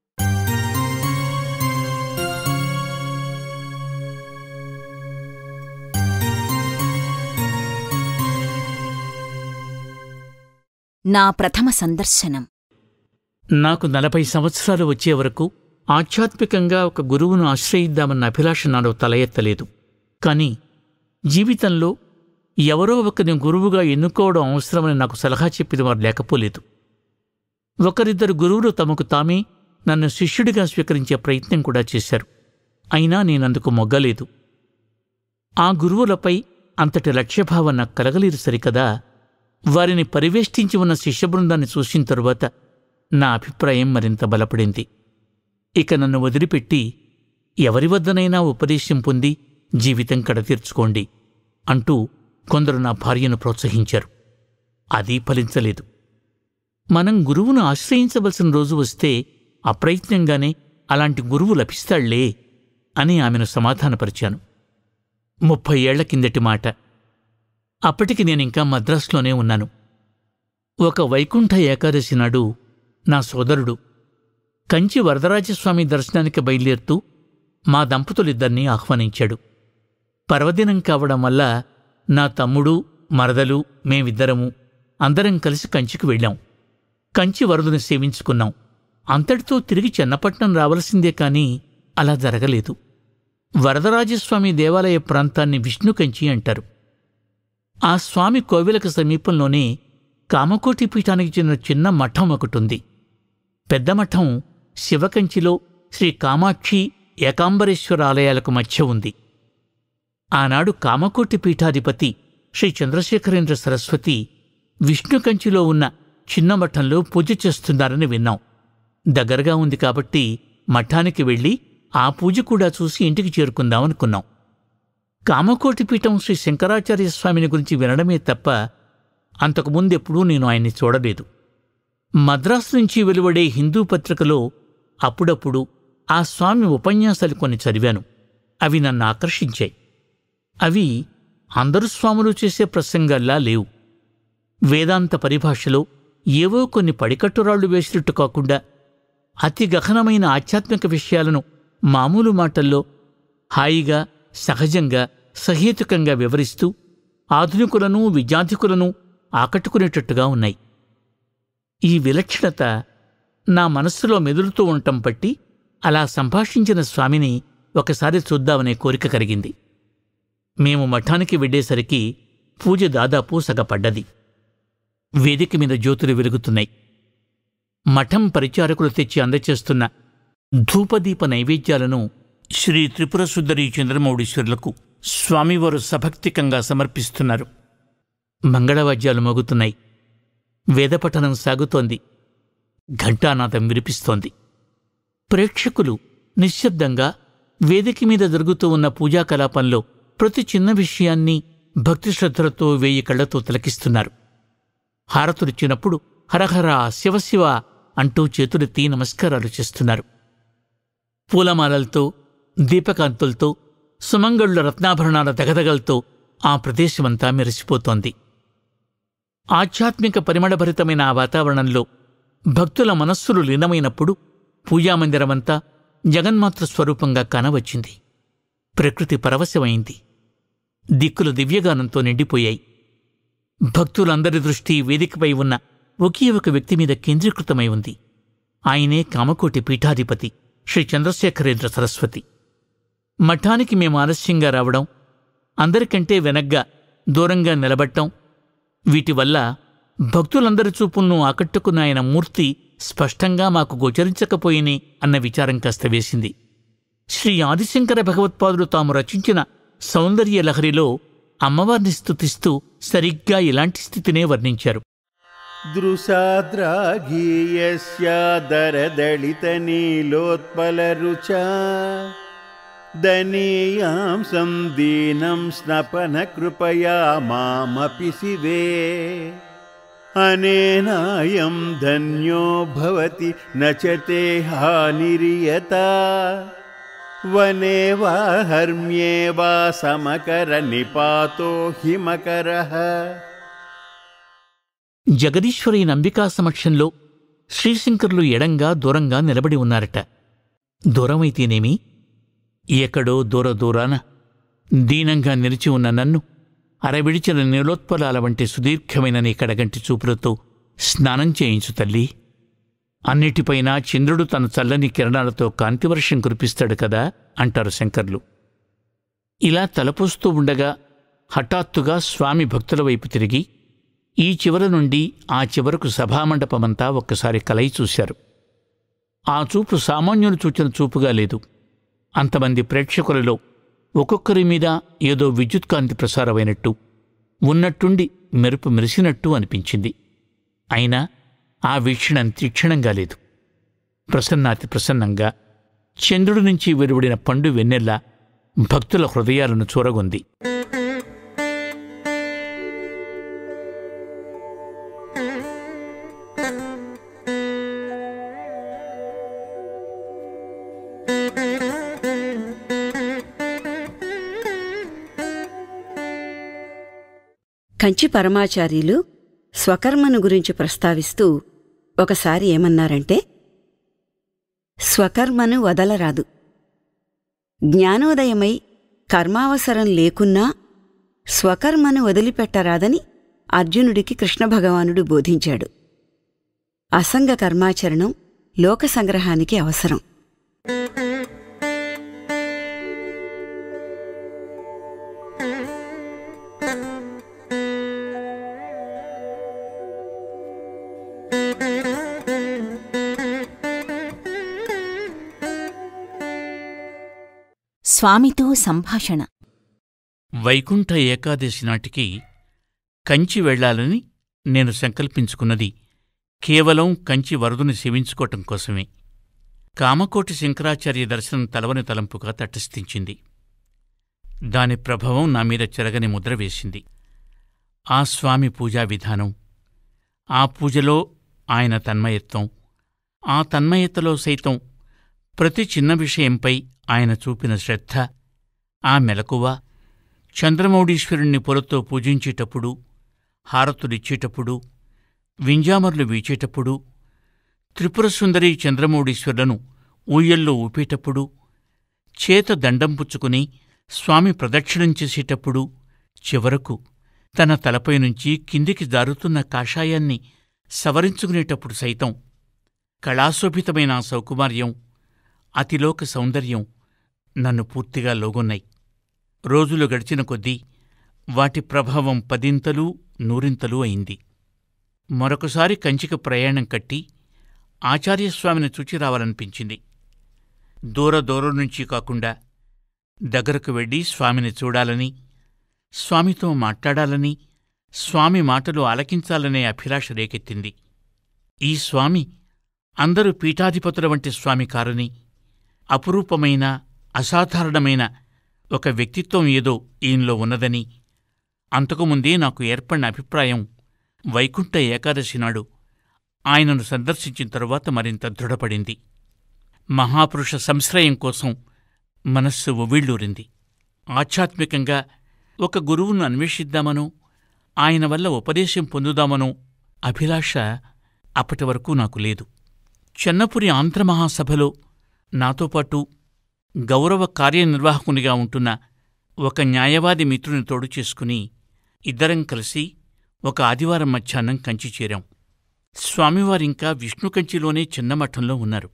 నా ప్రథమ సందర్శనం నాకు నలభై సంవత్సరాలు వచ్చే వరకు ఆధ్యాత్మికంగా ఒక గురువును ఆశ్రయిద్దామన్న అభిలాష నాలో తల ఎత్తలేదు కానీ జీవితంలో ఎవరో ఒకరిని గురువుగా ఎన్నుకోవడం అవసరమని నాకు సలహా చెప్పిన వారు లేకపోలేదు ఒకరిద్దరు గురువులు తమకు తామే నన్ను శిష్యుడిగా స్వీకరించే ప్రయత్నం కూడా చేశారు అయినా నేనందుకు మొగ్గలేదు ఆ గురువులపై అంతటి లక్ష్యభావం నాకు కలగలేదు సరికదా వారిని పరివేష్టించి ఉన్న శిష్య బృందాన్ని చూసిన తరువాత నా అభిప్రాయం మరింత బలపడింది ఇక నన్ను వదిలిపెట్టి ఎవరి వద్దనైనా ఉపదేశం పొంది జీవితం కడతీర్చుకోండి అంటూ కొందరు నా భార్యను ప్రోత్సహించారు అది ఫలించలేదు మనం గురువును ఆశ్రయించవలసిన రోజు వస్తే అప్రయత్నంగానే అలాంటి గురువు లభిస్తాళ్లే అని ఆమెను సమాధానపరిచాను ముప్పై ఏళ్ల కిందటి మాట అప్పటికి నేనింకా మద్రాసులోనే ఉన్నాను ఒక వైకుంఠ ఏకాదశి నాడు నా సోదరుడు కంచి వరదరాజస్వామి దర్శనానికి బయలుదేరుతూ మా దంపతులిద్దరినీ ఆహ్వానించాడు పర్వదినం కావడం వల్ల నా తమ్ముడు మరదలు మేమిద్దరము అందరం కలిసి కంచికి వెళ్ళాం కంచి వరదుని సేవించుకున్నాం అంతటితో తిరిగి చెన్నపట్నం రావలసిందే కాని అలా జరగలేదు వరదరాజస్వామి దేవాలయ ప్రాంతాన్ని విష్ణు కంచి అంటారు ఆ స్వామి కోవిలకు సమీపంలోనే కామకోటి పీఠానికి చెందిన చిన్న మఠం ఒకటుంది పెద్ద మఠం శివకంచిలో శ్రీ కామాక్షి ఏకాంబరేశ్వర ఆలయాలకు మధ్య ఉంది ఆనాడు కామకోటి పీఠాధిపతి శ్రీ చంద్రశేఖరేంద్ర సరస్వతి విష్ణుకంచిలో ఉన్న చిన్న మఠంలో పూజ చేస్తున్నారని విన్నాం దగ్గరగా ఉంది కాబట్టి మఠానికి వెళ్ళి ఆ పూజ కూడా చూసి ఇంటికి చేరుకుందామనుకున్నాం కామకోటి పీఠం శ్రీ శంకరాచార్య స్వామిని గురించి వినడమే తప్ప అంతకుముందెప్పుడూ నేను ఆయన్ని చూడలేదు మద్రాసు నుంచి వెలువడే హిందూ పత్రికలో అప్పుడప్పుడు ఆ స్వామి ఉపన్యాసాలు కొన్ని చదివాను అవి నన్ను ఆకర్షించాయి అవి అందరు స్వాములు చేసే ప్రసంగాల్లా లేవు వేదాంత పరిభాషలో ఏవో కొన్ని పడికట్టురాళ్లు వేసినట్టు కాకుండా అతి గహనమైన ఆధ్యాత్మిక విషయాలను మామూలు మాటల్లో హాయిగా సహజంగా సహేతుకంగా వివరిస్తూ ఆధునికులను విద్యార్థికులను ఆకట్టుకునేటట్టుగా ఉన్నాయి ఈ విలక్షణత నా మనస్సులో మెదులుతూ ఉండటం బట్టి అలా సంభాషించిన స్వామిని ఒకసారి చూద్దామనే కోరిక కలిగింది మేము మఠానికి వెళ్ళేసరికి పూజ దాదాపు సగపడ్డది వేదిక మీద జ్యోతులు వెలుగుతున్నాయి మఠం పరిచారకులు తెచ్చి అందచేస్తున్న ధూపదీప నైవేద్యాలను శ్రీ త్రిపుర సుందరి చంద్రమౌళీశ్వరులకు స్వామివారు సభక్తికంగా సమర్పిస్తున్నారు మంగళవాద్యాలు మోగుతున్నాయి వేదపఠనం సాగుతోంది ఘంటానాదం వినిపిస్తోంది ప్రేక్షకులు నిశ్శబ్దంగా వేదిక మీద జరుగుతూ ఉన్న పూజా కలాపంలో ప్రతి చిన్న విషయాన్ని భక్తి శ్రద్ధలతో వేయి కళ్లతో తిలకిస్తున్నారు హారతులిచ్చినప్పుడు హరహర శివశివ అంటూ చేతులెత్తి నమస్కారాలు చేస్తున్నారు పూలమాలలతో దీపకాంతులతో సుమంగళుల రత్నాభరణాల దగదగలతో ఆ ప్రదేశమంతా మెరిసిపోతోంది ఆధ్యాత్మిక పరిమళభరితమైన ఆ వాతావరణంలో భక్తుల మనస్సులు లీనమైనప్పుడు పూజామందిరమంతా జగన్మాతృ స్వరూపంగా కానవచ్చింది ప్రకృతి పరవశమైంది దిక్కులు దివ్యగానంతో నిండిపోయాయి భక్తులందరి దృష్టి వేదికపై ఉన్న ఒకే ఒక వ్యక్తి మీద కేంద్రీకృతమై ఉంది ఆయనే కామకోటి పీఠాధిపతి శ్రీ చంద్రశేఖరేంద్ర సరస్వతి మఠానికి మేము ఆలస్యంగా రావడం అందరికంటే వెనగ్గా దూరంగా నిలబడటం వీటి వల్ల భక్తులందరి చూపులను ఆకట్టుకున్న ఆయన మూర్తి స్పష్టంగా మాకు గోచరించకపోయినే అన్న విచారం కాస్త వేసింది శ్రీ ఆదిశంకర భగవత్పాదులు తాము రచించిన సౌందర్య లహరిలో అమ్మవారిని స్తుతిస్తూ సరిగ్గా ఇలాంటి స్థితినే వర్ణించారు दृशाद्राघीयस्यादरदलितनीलोत्पलरुचा दनीयां सन्दीनं स्नपनकृपया मामपि शिवे अनेनायं धन्यो भवति न च ते हानिर्यता वने वा हर्म्ये वा समकरनिपातो हिमकरः జగదీశ్వరి నంబికా సమక్షంలో శ్రీశంకరులు ఎడంగా దూరంగా నిలబడి ఉన్నారట దూరమైతేనేమి ఎక్కడో దూర దూరాన దీనంగా నిలిచి ఉన్న నన్ను అరవిడిచిన నీలోత్పలాల వంటి సుదీర్ఘమైన నీ కడగంటి చూపులతో స్నానం చేయించు తల్లి అన్నిటిపైన చంద్రుడు తన చల్లని కిరణాలతో కాంతివర్షం కురిపిస్తాడు కదా అంటారు శంకర్లు ఇలా తలపోస్తూ ఉండగా హఠాత్తుగా స్వామి భక్తుల వైపు తిరిగి ఈ చివర నుండి ఆ చివరకు సభామండపమంతా ఒక్కసారి కలయి చూశారు ఆ చూపు సామాన్యులు చూచిన చూపుగా లేదు అంతమంది ప్రేక్షకులలో ఒక్కొక్కరి మీద ఏదో విద్యుత్కాంతి ప్రసారమైనట్టు ఉన్నట్టుండి మెరుపు మెరిసినట్టు అనిపించింది అయినా ఆ వీక్షణం తీక్షణంగా లేదు ప్రసన్నాతి ప్రసన్నంగా చంద్రుడి నుంచి వెలువడిన పండు వెన్నెల్లా భక్తుల హృదయాలను చూరగొంది కంచి పరమాచార్యులు స్వకర్మను గురించి ప్రస్తావిస్తూ ఒకసారి ఏమన్నారంటే స్వకర్మను వదలరాదు జ్ఞానోదయమై కర్మావసరం లేకున్నా స్వకర్మను వదిలిపెట్టరాదని అర్జునుడికి కృష్ణ భగవానుడు బోధించాడు అసంగ కర్మాచరణం లోక సంగ్రహానికి అవసరం స్వామితో సంభాషణ వైకుంఠ ఏకాదశి నాటికి కంచి వెళ్ళాలని నేను సంకల్పించుకున్నది కేవలం కంచి వరదుని సేవించుకోవటం కోసమే కామకోటి శంకరాచార్య దర్శనం తలవని తలంపుగా తటస్థించింది దాని ప్రభావం నా మీద చెరగని ముద్ర వేసింది ఆ స్వామి పూజా విధానం ఆ పూజలో ఆయన తన్మయత్వం ఆ తన్మయతలో సైతం ప్రతి చిన్న విషయంపై ఆయన చూపిన శ్రద్ధ ఆ మెలకువ చంద్రమౌళీశ్వరుణ్ణి పొలతో పూజించేటప్పుడు హారతులిచ్చేటప్పుడు వింజామర్లు వీచేటప్పుడు త్రిపురసుందరి చంద్రమౌళీశ్వరులను ఊయల్లో ఊపేటప్పుడు చేత దండం పుచ్చుకుని స్వామి ప్రదక్షిణం చేసేటప్పుడు చివరకు తన తలపై నుంచి కిందికి జారుతున్న కాషాయాన్ని సవరించుకునేటప్పుడు సైతం కళాశోభితమైన ఆ సౌకుమార్యం అతిలోక సౌందర్యం నన్ను పూర్తిగా లోగొన్నాయి రోజులు గడిచిన కొద్దీ వాటి ప్రభావం పదింతలు నూరింతలు అయింది మరొకసారి కంచికి ప్రయాణం కట్టి ఆచార్యస్వామిని చూచి రావాలనిపించింది దూర దూరం నుంచి కాకుండా దగ్గరకు వెళ్ళి స్వామిని చూడాలని స్వామితో మాట్లాడాలని స్వామి మాటలు ఆలకించాలనే అభిలాష రేకెత్తింది ఈ స్వామి అందరూ పీఠాధిపతుల వంటి స్వామి కారని అపురూపమైన అసాధారణమైన ఒక వ్యక్తిత్వం ఏదో ఈయనలో ఉన్నదని అంతకుముందే నాకు ఏర్పడిన అభిప్రాయం వైకుంఠ ఏకాదశి నాడు ఆయనను సందర్శించిన తరువాత మరింత దృఢపడింది మహాపురుష సంశ్రయం కోసం మనస్సు ఉవ్విళ్ళూరింది ఆధ్యాత్మికంగా ఒక గురువును అన్వేషిద్దామనో ఆయన వల్ల ఉపదేశం పొందుదామనో అభిలాష అప్పటి వరకు నాకు లేదు చెన్నపురి ఆంధ్రమహాసభలో నాతో పాటు గౌరవ కార్యనిర్వాహకునిగా ఉంటున్న ఒక న్యాయవాది మిత్రుని తోడు చేసుకుని ఇద్దరం కలిసి ఒక ఆదివారం మధ్యాహ్నం కంచి చేరాం స్వామివారింకా విష్ణు కంచిలోనే చిన్న మఠంలో ఉన్నారు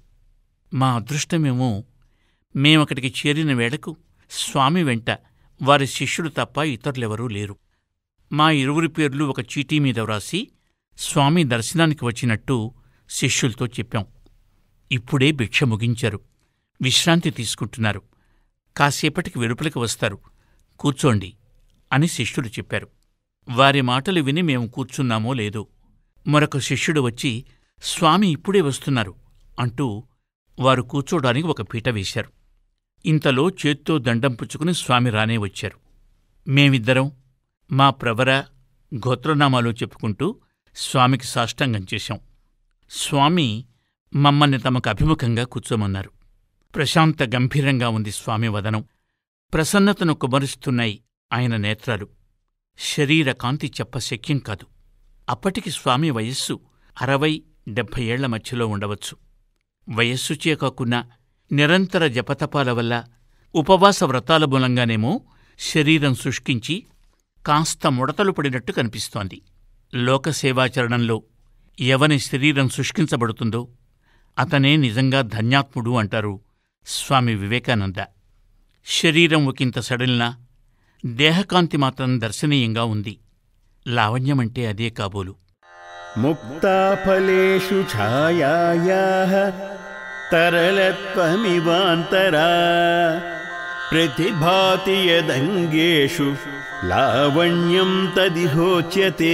మా అదృష్టమేమో మేమక్కడికి చేరిన వేళకు స్వామి వెంట వారి శిష్యుడు తప్ప ఇతరులెవరూ లేరు మా ఇరువురి పేర్లు ఒక చీటీ మీద వ్రాసి స్వామి దర్శనానికి వచ్చినట్టు శిష్యులతో చెప్పాం ఇప్పుడే భిక్ష ముగించారు విశ్రాంతి తీసుకుంటున్నారు కాసేపటికి వెలుపలికి వస్తారు కూర్చోండి అని శిష్యుడు చెప్పారు వారి మాటలు విని మేము కూర్చున్నామో లేదో మరొక శిష్యుడు వచ్చి స్వామి ఇప్పుడే వస్తున్నారు అంటూ వారు కూర్చోడానికి ఒక పీట వేశారు ఇంతలో చేత్తో దండం పుచ్చుకుని స్వామి రానే వచ్చారు మేమిద్దరం మా ప్రవర గోత్రనామాలు చెప్పుకుంటూ స్వామికి సాష్టాంగం చేశాం స్వామి మమ్మల్ని తమకు అభిముఖంగా కూర్చోమన్నారు ప్రశాంత గంభీరంగా ఉంది స్వామి వదనం ప్రసన్నతను కుమరుస్తున్నాయి ఆయన నేత్రాలు శరీర కాంతి చెప్ప శక్యం కాదు అప్పటికి స్వామి వయస్సు అరవై డెబ్భై ఏళ్ల మధ్యలో ఉండవచ్చు వయస్సుచే కాకున్నా నిరంతర జపతపాల వల్ల ఉపవాస వ్రతాల మూలంగానేమో శరీరం శుష్కించి కాస్త ముడతలు పడినట్టు కనిపిస్తోంది లోకసేవాచరణంలో ఎవని శరీరం శుష్కించబడుతుందో అతనే నిజంగా ధన్యాత్ముడు అంటారు స్వామి వివేకానంద శరీరం ఒకంత సడలినా దేహకాంతి మాత్రం దర్శనీయంగా ఉంది లావణ్యమంటే అదే కాబోలు मुक्ताफलेषु छायायाः तरलत्वमिवान्तरा प्रतिभाति यदङ्गेषु लावण्यं तदिहोच्यते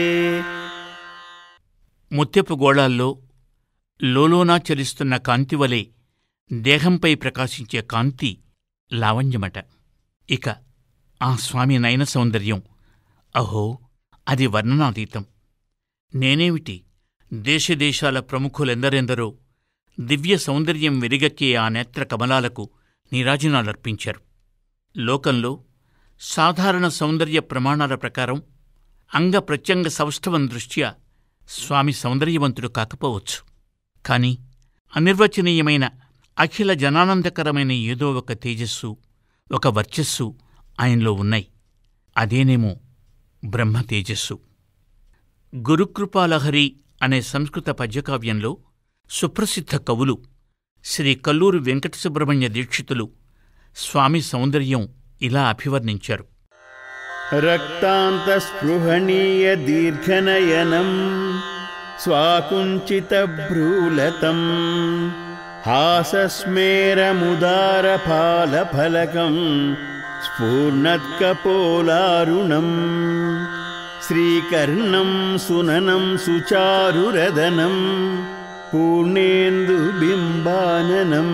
ముత్యపు గోళాల్లో లోలోనా చలిస్తున్న కాంతివలే దేహంపై ప్రకాశించే కాంతి లావణ్యమట ఇక ఆ స్వామి నయన సౌందర్యం అహో అది వర్ణనాతీతం నేనేమిటి దేశదేశాల ప్రముఖులెందరెందరో దివ్య సౌందర్యం వెరిగక్కే ఆ నేత్ర కమలాలకు నీరాజనాలర్పించారు లోకంలో సాధారణ సౌందర్య ప్రమాణాల ప్రకారం అంగ ప్రత్యంగ సౌష్ఠవం దృష్ట్యా స్వామి సౌందర్యవంతుడు కాకపోవచ్చు కాని అనిర్వచనీయమైన అఖిల జనానందకరమైన ఏదో ఒక తేజస్సు ఒక వర్చస్సు ఆయనలో ఉన్నాయి అదేనేమో బ్రహ్మ తేజస్సు గురుకృపాలహరి అనే సంస్కృత పద్యకావ్యంలో సుప్రసిద్ధ కవులు శ్రీ కల్లూరు వెంకట సుబ్రహ్మణ్య దీక్షితులు స్వామి సౌందర్యం ఇలా అభివర్ణించారు रक्तान्तस्पृहणीयदीर्घनयनम् स्वाकुञ्चितभ्रूलतम् हासस्मेरमुदारफालफलकम् स्फूर्णत्कपोलारुणम् श्रीकर्णं सुननं सुचारुरदनम् पूर्णेन्दुबिम्बाननम्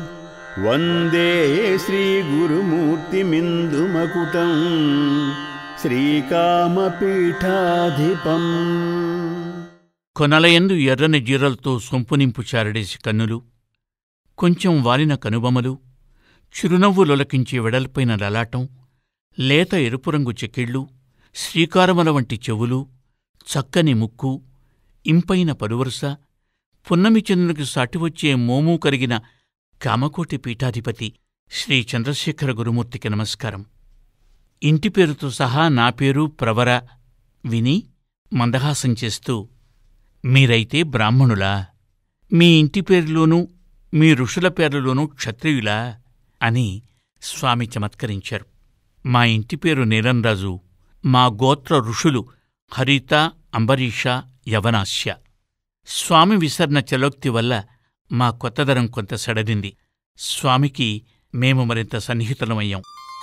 वन्दे श्रीगुरुमूर्तिमिन्दुमकुटम् శ్రీకామపీఠాధిపम् కొనలయందు ఎర్రని జీరలతో సొంపునింపు చారడేసి కన్నులు కొంచెం వాలిన కనుబొమలు చిరునవ్వులొలకించే వెడల్పైన లలాటం లేత ఎరుపు రంగు చెక్కిళ్ళు శ్రీకారముల వంటి చెవులు చక్కని ముక్కు ఇంపైన పలువరుస పున్నమి చంద్రునికి సాటివచ్చే మోము కలిగిన కామకోటి పీఠాధిపతి శ్రీ చంద్రశేఖర గురుమూర్తికి నమస్కారం ఇంటి పేరుతో సహా నా పేరు ప్రవర విని మందహాసం చేస్తూ మీరైతే బ్రాహ్మణులా మీ ఇంటి పేరులోనూ మీ ఋషుల పేర్లలోనూ క్షత్రియులా అని స్వామి చమత్కరించారు మా ఇంటి పేరు నీలంరాజు మా గోత్ర ఋషులు హరిత అంబరీష యవనాస్య స్వామి విసర్ణ చలోక్తి వల్ల మా కొత్తదనం కొంత సడదింది స్వామికి మేము మరింత సన్నిహితులమయ్యాం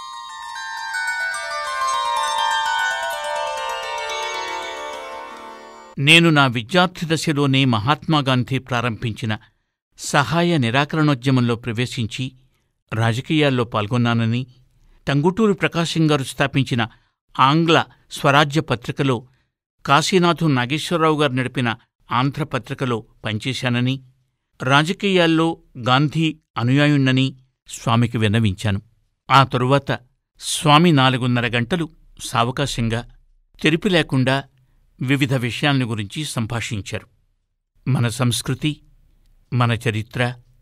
నేను నా విద్యార్థి దశలోనే మహాత్మాగాంధీ ప్రారంభించిన సహాయ నిరాకరణోద్యమంలో ప్రవేశించి రాజకీయాల్లో పాల్గొన్నానని టంగుటూరి ప్రకాశం గారు స్థాపించిన ఆంగ్ల స్వరాజ్య పత్రికలో కాశీనాథు నాగేశ్వరరావు గారు నడిపిన ఆంధ్రపత్రికలో పనిచేశానని రాజకీయాల్లో గాంధీ అనుయాయుణ్ణని స్వామికి విన్నవించాను ఆ తరువాత స్వామి నాలుగున్నర గంటలు సావకాశంగా తెరిపి లేకుండా వివిధ విషయాల్ని గురించి సంభాషించారు మన సంస్కృతి మన చరిత్ర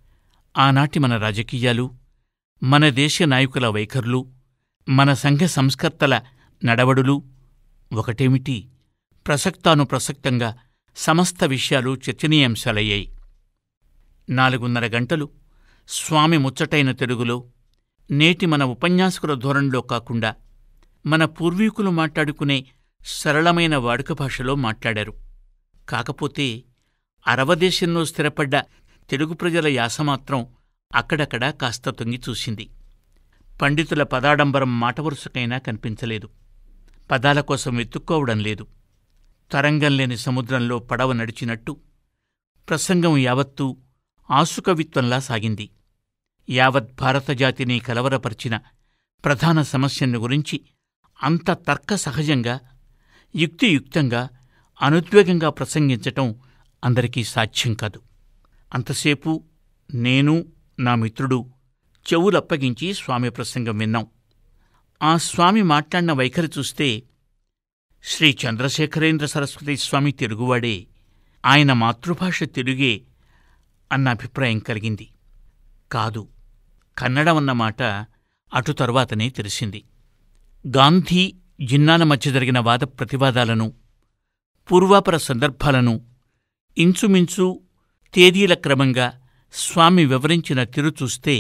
ఆనాటి మన రాజకీయాలు మన దేశ నాయకుల వైఖరులు మన సంఘ సంస్కర్తల నడవడులు ఒకటేమిటి ప్రసక్తానుప్రసక్తంగా సమస్త విషయాలు చర్చనీయాంశాలయ్యాయి నాలుగున్నర గంటలు స్వామి ముచ్చటైన తెలుగులో నేటి మన ఉపన్యాసకుల ధోరణిలో కాకుండా మన పూర్వీకులు మాట్లాడుకునే సరళమైన వాడుక భాషలో మాట్లాడారు కాకపోతే అరవదేశంలో స్థిరపడ్డ తెలుగు ప్రజల యాస మాత్రం అక్కడక్కడ కాస్త తొంగి చూసింది పండితుల పదాడంబరం మాటవరుసకైనా కనిపించలేదు పదాల కోసం వెతుక్కోవడం లేదు తరంగం లేని సముద్రంలో పడవ నడిచినట్టు ప్రసంగం యావత్తూ ఆసుకవిత్వంలా సాగింది యావత్ భారతజాతిని కలవరపరిచిన ప్రధాన సమస్యను గురించి అంత తర్క సహజంగా యుక్తియుక్తంగా అనుద్వేగంగా ప్రసంగించటం అందరికీ సాధ్యం కాదు అంతసేపు నేను నా మిత్రుడు చెవులప్పగించి స్వామి ప్రసంగం విన్నాం ఆ స్వామి మాట్లాడిన వైఖరి చూస్తే శ్రీ చంద్రశేఖరేంద్ర సరస్వతి స్వామి తెలుగువాడే ఆయన మాతృభాష తెలుగే అన్న అభిప్రాయం కలిగింది కాదు కన్నడం అన్నమాట అటు తరువాతనే తెలిసింది గాంధీ జిన్నాల మధ్య జరిగిన వాద ప్రతివాదాలను పూర్వాపర సందర్భాలను ఇంచుమించు తేదీల క్రమంగా స్వామి వివరించిన తిరు చూస్తే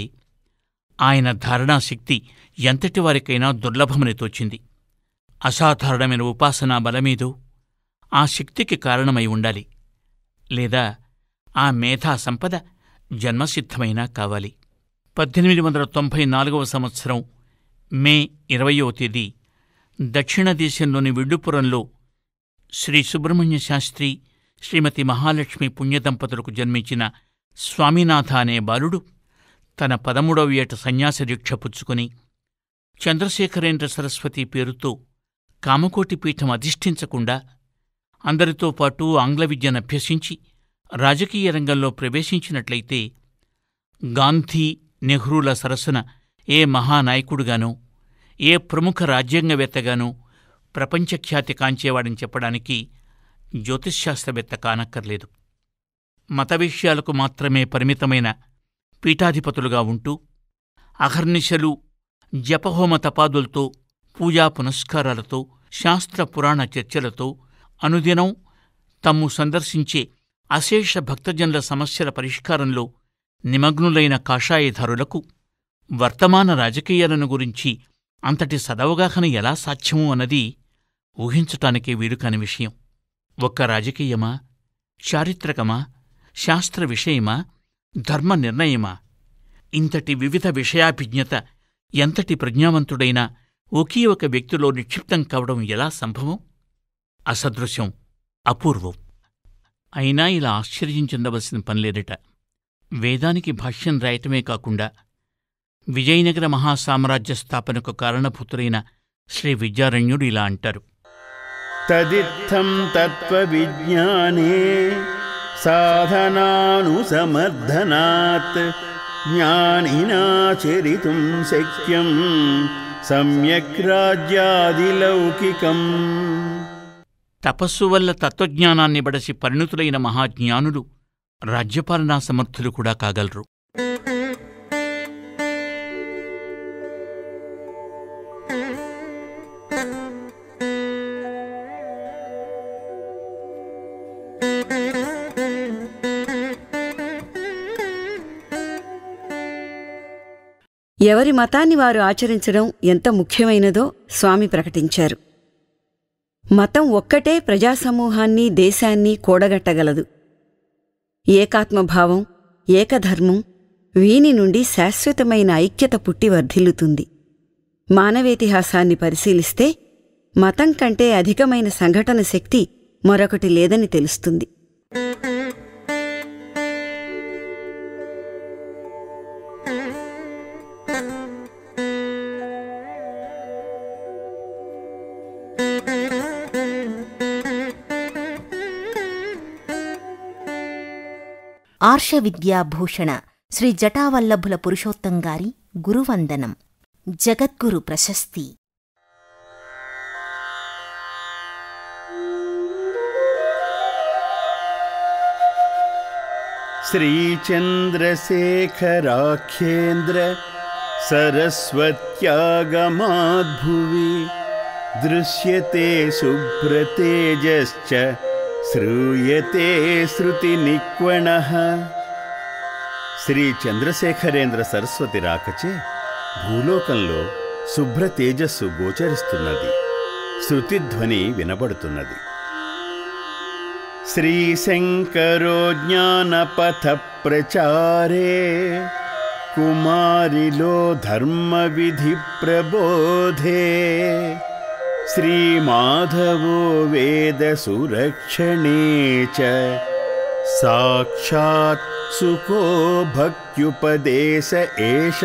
ఆయన ధారణాశక్తి ఎంతటివారికైనా దుర్లభమని తోచింది అసాధారణమైన ఉపాసనా బలమీదో ఆ శక్తికి కారణమై ఉండాలి లేదా ఆ మేధా సంపద జన్మసిద్ధమైనా కావాలి పద్దెనిమిది వందల తొంభై నాలుగవ సంవత్సరం మే ఇరవయో తేదీ దక్షిణ దేశంలోని విడ్డుపురంలో శ్రీ సుబ్రహ్మణ్య శాస్త్రి శ్రీమతి మహాలక్ష్మి పుణ్యదంపతులకు జన్మించిన స్వామినాథ అనే బాలుడు తన పదమూడవ ఏట సన్యాస దీక్ష పుచ్చుకుని చంద్రశేఖరేంద్ర సరస్వతి పేరుతో కామకోటి పీఠం అధిష్ఠించకుండా అందరితో పాటు ఆంగ్ల విద్యను అభ్యసించి రాజకీయ రంగంలో ప్రవేశించినట్లయితే గాంధీ నెహ్రూల సరసన ఏ మహానాయకుడుగానో ఏ ప్రముఖ రాజ్యాంగవేత్తగానో ప్రపంచఖ్యాతి కాంచేవాడని చెప్పడానికి జ్యోతిష్శాస్త్రవేత్త కానక్కర్లేదు మత విషయాలకు మాత్రమే పరిమితమైన పీఠాధిపతులుగా ఉంటూ అహర్నిశలు జపహోమ తపాదులతో పూజా పునస్కారాలతో శాస్త్ర పురాణ చర్చలతో అనుదినం తమ్ము సందర్శించే అశేష భక్తజనుల సమస్యల పరిష్కారంలో నిమగ్నులైన కాషాయధారులకు వర్తమాన రాజకీయాలను గురించి అంతటి సదవగాహన ఎలా సాధ్యమో అన్నది ఊహించటానికే వీలుకాని విషయం ఒక్క రాజకీయమా చారిత్రకమా శాస్త్ర విషయమా ధర్మ నిర్ణయమా ఇంతటి వివిధ విషయాభిజ్ఞత ఎంతటి ప్రజ్ఞావంతుడైనా ఒకే ఒక వ్యక్తిలో నిక్షిప్తం కావడం ఎలా సంభవం అసదృశ్యం అపూర్వం అయినా ఇలా ఆశ్చర్యం చెందవలసిన పనిలేదట వేదానికి భాష్యం రాయటమే కాకుండా విజయనగర మహాసామ్రాజ్య స్థాపనకు కారణభూతులైన శ్రీ విద్యారణ్యుడు ఇలా అంటారు తదిత్థం తత్వవిజ్ఞానే సాధనానుసమర్థనాత్ జ్ఞానినాచరితుం శక్యం సమ్యక్ రాజ్యాదిలౌకికం తపస్సు వల్ల తత్వజ్ఞానాన్ని బడసి పరిణుతులైన మహాజ్ఞానులు రాజ్యపాలనా సమర్థులు కూడా కాగలరు ఎవరి మతాన్ని వారు ఆచరించడం ఎంత ముఖ్యమైనదో స్వామి ప్రకటించారు మతం ఒక్కటే ప్రజాసమూహాన్ని దేశాన్ని కూడగట్టగలదు ఏకాత్మభావం ఏకధర్మం వీని నుండి శాశ్వతమైన ఐక్యత పుట్టి వర్ధిల్లుతుంది మానవేతిహాసాన్ని పరిశీలిస్తే మతం కంటే అధికమైన సంఘటన శక్తి మరొకటి లేదని తెలుస్తుంది ఆర్ష విద్యాభూషణ శ్రీ జటావల్లభుల పురుషోత్తం గారి గురువందనం జగద్గురు ప్రశస్తి श्रीचन्द्रशेखराख्येन्द्र सरस्वत्यागमाद्भुवि दृश्यते शुभ्रतेजश्च श्रूयते श्रुतिनिक्वणः శ్రీ చంద్రశేఖరేంద్ర సరస్వతి రాకచే భూలోకంలో శుభ్ర తేజస్సు గోచరిస్తున్నది శృతిధ్వని వినబడుతున్నది శ్రీశంకరో జ్ఞానపథ ప్రచారే కుమారిలో ధర్మ విధి ప్రబోధే శ్రీమాధవో వేద సురక్షణే చ సాక్షాత్ సుఖో భక్త్యుపదేశ ఏష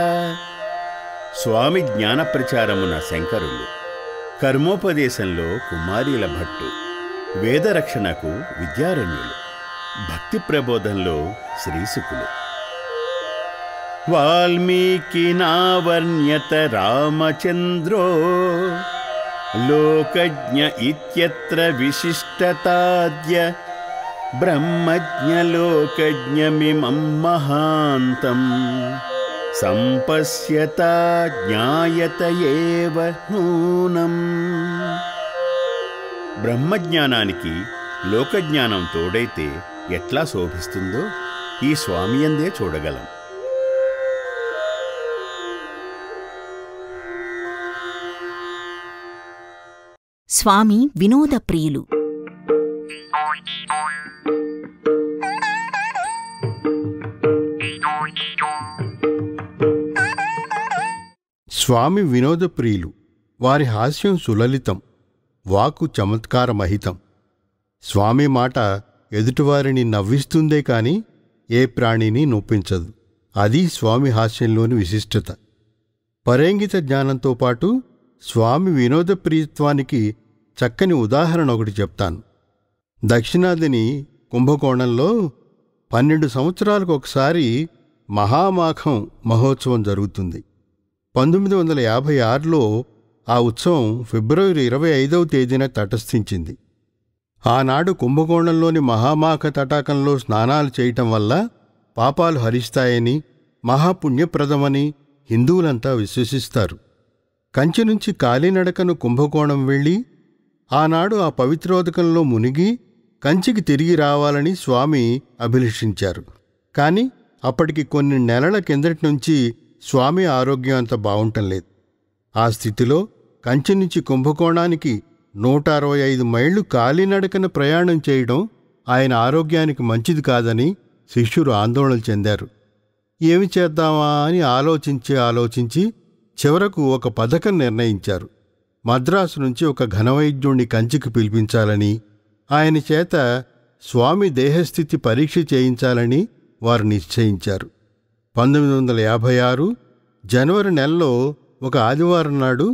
స్వామి జ్ఞాన ప్రచారమున శంకరులు కర్మోపదేశంలో కుమారీల భట్టు వేదరక్షణకు విద్యారణ్యులు భక్తి ప్రబోధంలో శ్రీసుకులు వాల్మీకినావర్ణ్యత రామచంద్రో లోకజ్ఞ ఇత్యత్ర విశిష్టతాద్య బ్రహ్మజ్ఞలోకజ్ఞమిమం మహాంతం సంపశ్యత జ్ఞాయత ఏవ నూనం బ్రహ్మజ్ఞానానికి లోకజ్ఞానం తోడైతే ఎట్లా శోభిస్తుందో ఈ స్వామియందే చూడగలం స్వామి వినోదప్రియులు స్వామి వినోదప్రియులు వారి హాస్యం సులలితం వాకు చమత్కారమహితం స్వామి మాట ఎదుటివారిని నవ్విస్తుందే కాని ఏ ప్రాణిని నొప్పించదు అది స్వామి హాస్యంలోని విశిష్టత పరేంగిత జ్ఞానంతో పాటు స్వామి వినోదప్రియత్వానికి చక్కని ఉదాహరణ ఒకటి చెప్తాను దక్షిణాదిని కుంభకోణంలో పన్నెండు సంవత్సరాలకు ఒకసారి మహామాఘం మహోత్సవం జరుగుతుంది పంతొమ్మిది వందల యాభై ఆరులో ఆ ఉత్సవం ఫిబ్రవరి ఇరవై ఐదవ తేదీన తటస్థించింది ఆనాడు కుంభకోణంలోని మహామాఘ తటాకంలో స్నానాలు చేయటం వల్ల పాపాలు హరిస్తాయని మహాపుణ్యప్రదమని హిందువులంతా విశ్వసిస్తారు కంచి నుంచి కాలినడకను కుంభకోణం వెళ్ళి ఆనాడు ఆ పవిత్రోదకంలో మునిగి కంచికి తిరిగి రావాలని స్వామి అభిలషించారు కాని అప్పటికి కొన్ని నెలల కిందటి నుంచి స్వామి ఆరోగ్యం అంత బావుంటం లేదు ఆ స్థితిలో కంచి నుంచి కుంభకోణానికి నూట అరవై ఐదు మైళ్లు కాలినడకన ప్రయాణం చేయడం ఆయన ఆరోగ్యానికి మంచిది కాదని శిష్యులు ఆందోళన చెందారు ఏమి చేద్దామా అని ఆలోచించి ఆలోచించి చివరకు ఒక పథకం నిర్ణయించారు మద్రాసు నుంచి ఒక ఘనవైద్యుణ్ణి కంచికి పిలిపించాలని ఆయన చేత స్వామి దేహస్థితి పరీక్ష చేయించాలని వారు నిశ్చయించారు పంతొమ్మిది వందల యాభై ఆరు జనవరి నెలలో ఒక ఆదివారం నాడు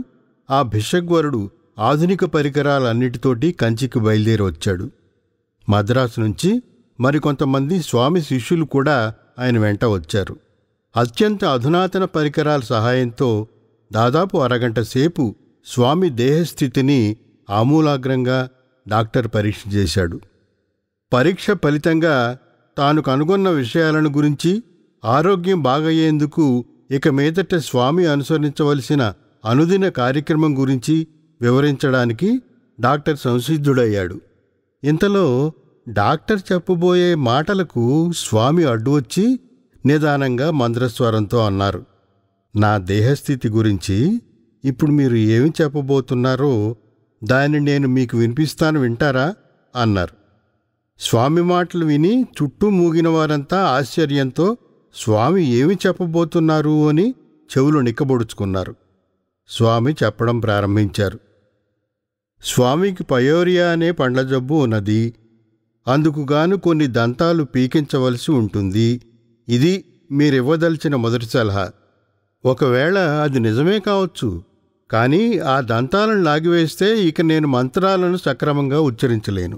ఆ భిషగ్వరుడు ఆధునిక పరికరాలన్నిటితోటి కంచికి బయలుదేరి వచ్చాడు మద్రాసు నుంచి మరికొంతమంది స్వామి శిష్యులు కూడా ఆయన వెంట వచ్చారు అత్యంత అధునాతన పరికరాల సహాయంతో దాదాపు అరగంట సేపు స్వామి దేహస్థితిని ఆమూలాగ్రంగా డాక్టర్ పరీక్ష చేశాడు పరీక్ష ఫలితంగా తాను కనుగొన్న విషయాలను గురించి ఆరోగ్యం బాగయ్యేందుకు ఇక మీదట స్వామి అనుసరించవలసిన అనుదిన కార్యక్రమం గురించి వివరించడానికి డాక్టర్ సంసిద్ధుడయ్యాడు ఇంతలో డాక్టర్ చెప్పబోయే మాటలకు స్వామి అడ్డు వచ్చి నిదానంగా మంద్రస్వరంతో అన్నారు నా దేహస్థితి గురించి ఇప్పుడు మీరు ఏమి చెప్పబోతున్నారో దాన్ని నేను మీకు వినిపిస్తాను వింటారా అన్నారు స్వామి మాటలు విని చుట్టూ మూగిన వారంతా ఆశ్చర్యంతో స్వామి ఏమి చెప్పబోతున్నారు అని చెవులు నిక్కబొడుచుకున్నారు స్వామి చెప్పడం ప్రారంభించారు స్వామికి పయోరియా అనే పండ్ల జబ్బు ఉన్నది అందుకుగాను కొన్ని దంతాలు పీకించవలసి ఉంటుంది ఇది మీరివ్వదలిచిన మొదటి సలహా ఒకవేళ అది నిజమే కావచ్చు కానీ ఆ దంతాలను లాగివేస్తే ఇక నేను మంత్రాలను సక్రమంగా ఉచ్చరించలేను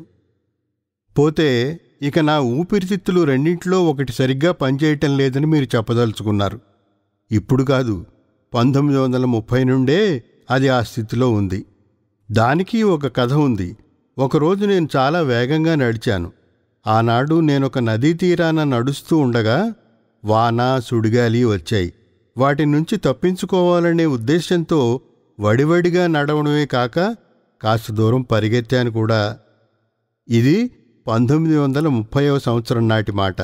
పోతే ఇక నా ఊపిరితిత్తులు రెండింటిలో ఒకటి సరిగ్గా పనిచేయటం లేదని మీరు చెప్పదలుచుకున్నారు ఇప్పుడు కాదు పంతొమ్మిది వందల ముప్పై నుండే అది ఆ స్థితిలో ఉంది దానికి ఒక కథ ఉంది ఒకరోజు నేను చాలా వేగంగా నడిచాను ఆనాడు నేనొక నదీ తీరాన నడుస్తూ ఉండగా వాన సుడిగాలి వచ్చాయి వాటి నుంచి తప్పించుకోవాలనే ఉద్దేశంతో వడివడిగా నడవడమే కాక కాస్త దూరం పరిగెత్తాను కూడా ఇది పంతొమ్మిది వందల ముప్పైవ సంవత్సరం నాటి మాట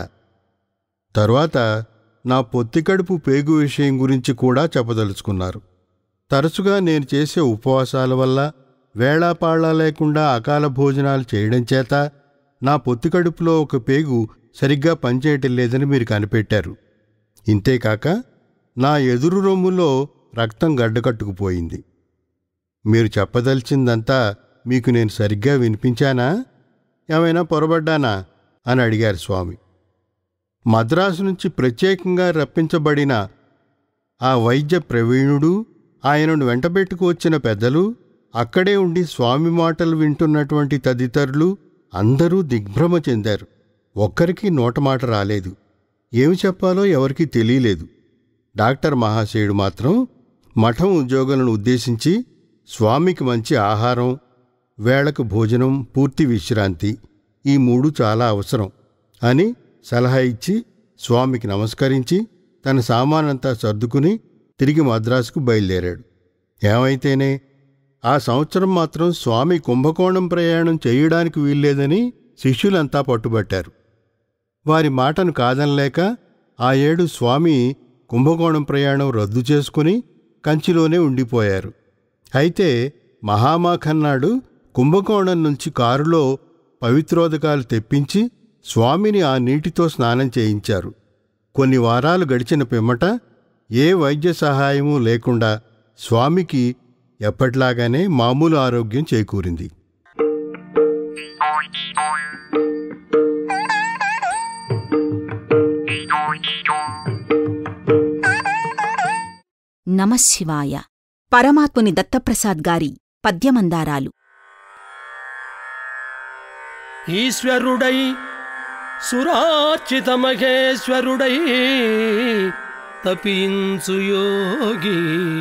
తరువాత నా పొత్తికడుపు పేగు విషయం గురించి కూడా చెప్పదలుచుకున్నారు తరచుగా నేను చేసే ఉపవాసాల వల్ల వేళాపాళా లేకుండా అకాల భోజనాలు చేయడం చేత నా పొత్తికడుపులో ఒక పేగు సరిగ్గా పనిచేయటం లేదని మీరు కనిపెట్టారు ఇంతేకాక నా ఎదురు రొమ్ములో రక్తం గడ్డకట్టుకుపోయింది మీరు చెప్పదలిచిందంతా మీకు నేను సరిగ్గా వినిపించానా ఏమైనా పొరబడ్డానా అని అడిగారు స్వామి మద్రాసు నుంచి ప్రత్యేకంగా రప్పించబడిన ఆ వైద్య ప్రవీణుడు ఆయనను వెంటబెట్టుకు వచ్చిన పెద్దలు అక్కడే ఉండి స్వామి మాటలు వింటున్నటువంటి తదితరులు అందరూ దిగ్భ్రమ చెందారు ఒక్కరికి నోటమాట రాలేదు ఏమి చెప్పాలో ఎవరికీ తెలియలేదు డాక్టర్ మహాశయుడు మాత్రం మఠం ఉద్యోగులను ఉద్దేశించి స్వామికి మంచి ఆహారం వేళకు భోజనం పూర్తి విశ్రాంతి ఈ మూడు చాలా అవసరం అని సలహా ఇచ్చి స్వామికి నమస్కరించి తన సామానంతా సర్దుకుని తిరిగి మద్రాసుకు బయలుదేరాడు ఏమైతేనే ఆ సంవత్సరం మాత్రం స్వామి కుంభకోణం ప్రయాణం చేయడానికి వీల్లేదని శిష్యులంతా పట్టుబట్టారు వారి మాటను కాదనలేక ఆ ఏడు స్వామి కుంభకోణం ప్రయాణం రద్దు చేసుకుని కంచిలోనే ఉండిపోయారు అయితే మహామాఖన్నాడు కుంభకోణం నుంచి కారులో పవిత్రోదకాలు తెప్పించి స్వామిని ఆ నీటితో స్నానం చేయించారు కొన్ని వారాలు గడిచిన పిమ్మట ఏ వైద్య సహాయమూ లేకుండా స్వామికి ఎప్పట్లాగానే మామూలు ఆరోగ్యం చేకూరింది నమశివాయ పరమాత్ముని దత్తప్రసాద్ గారి పద్యమందారాలు ఈశ్వరుడై సురార్చిత మహేశ్వరుడై తపించు యోగి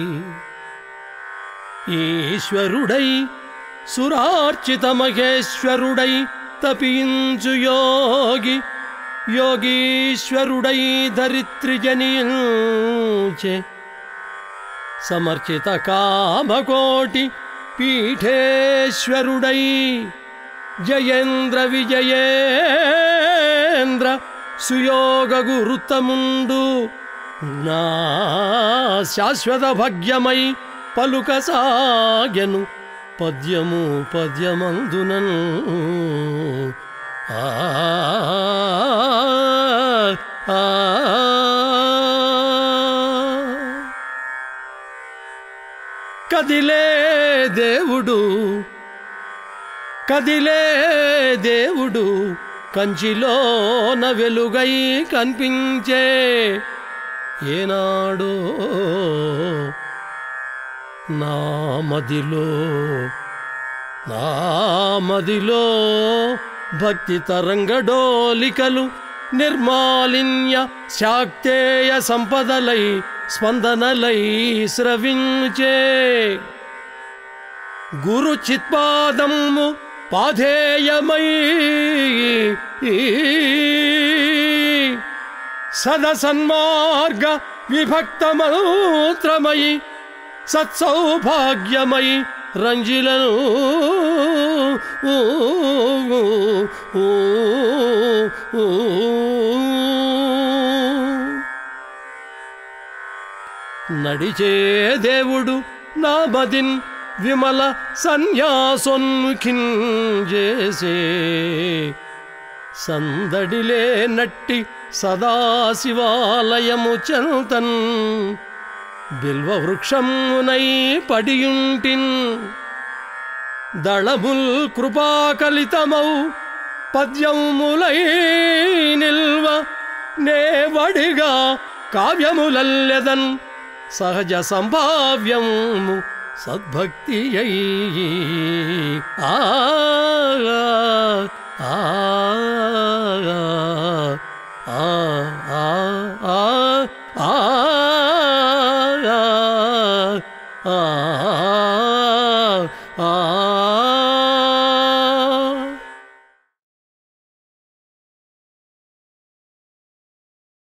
ఈశ్వరుడై సురార్చిత మహేశ్వరుడై తపించు యోగి యోగీశ్వరుడై ధరిత్రి జనించే సమర్చిత కామకోటి పీఠేశ్వరుడై జయేంద్ర విజయేంద్ర సుయోగ గురుతముండు నా శాశ్వత భాగ్యమై పలుక సాగెను పద్యము పద్యమందునను ఆ ఆ, కదిలే దేవుడు కదిలే దేవుడు కంచిలోన వెలుగై కనిపించే ఏనాడో నా మదిలో నా మదిలో భక్తి తరంగడోలికలు నిర్మాలిన్య శాక్తేయ సంపదలై స్పందనలై స్రవించే గురు చిత్పాదము పాధేయమై సదసన్మార్గ విభక్త మంత్రమయి సత్సౌభాగ్యమై రంజిలను నడిచే దేవుడు నా బదిన్ విమల సన్యాసోన్ముఖిన్ చేసే సందడిలే నట్టి సదాశివాలయము చెంతన్ బిల్వవృక్షమునై పడియుంటిన్ దళముల్ కృపాకలితమౌ పద్యములై నిల్వ నేవడిగా కావ్యములల్లెదన్ సహజ సంభావ్యము సద్భక్తి అయి ఆ ఆ ఆ ఆ ఆ ఆ ఆ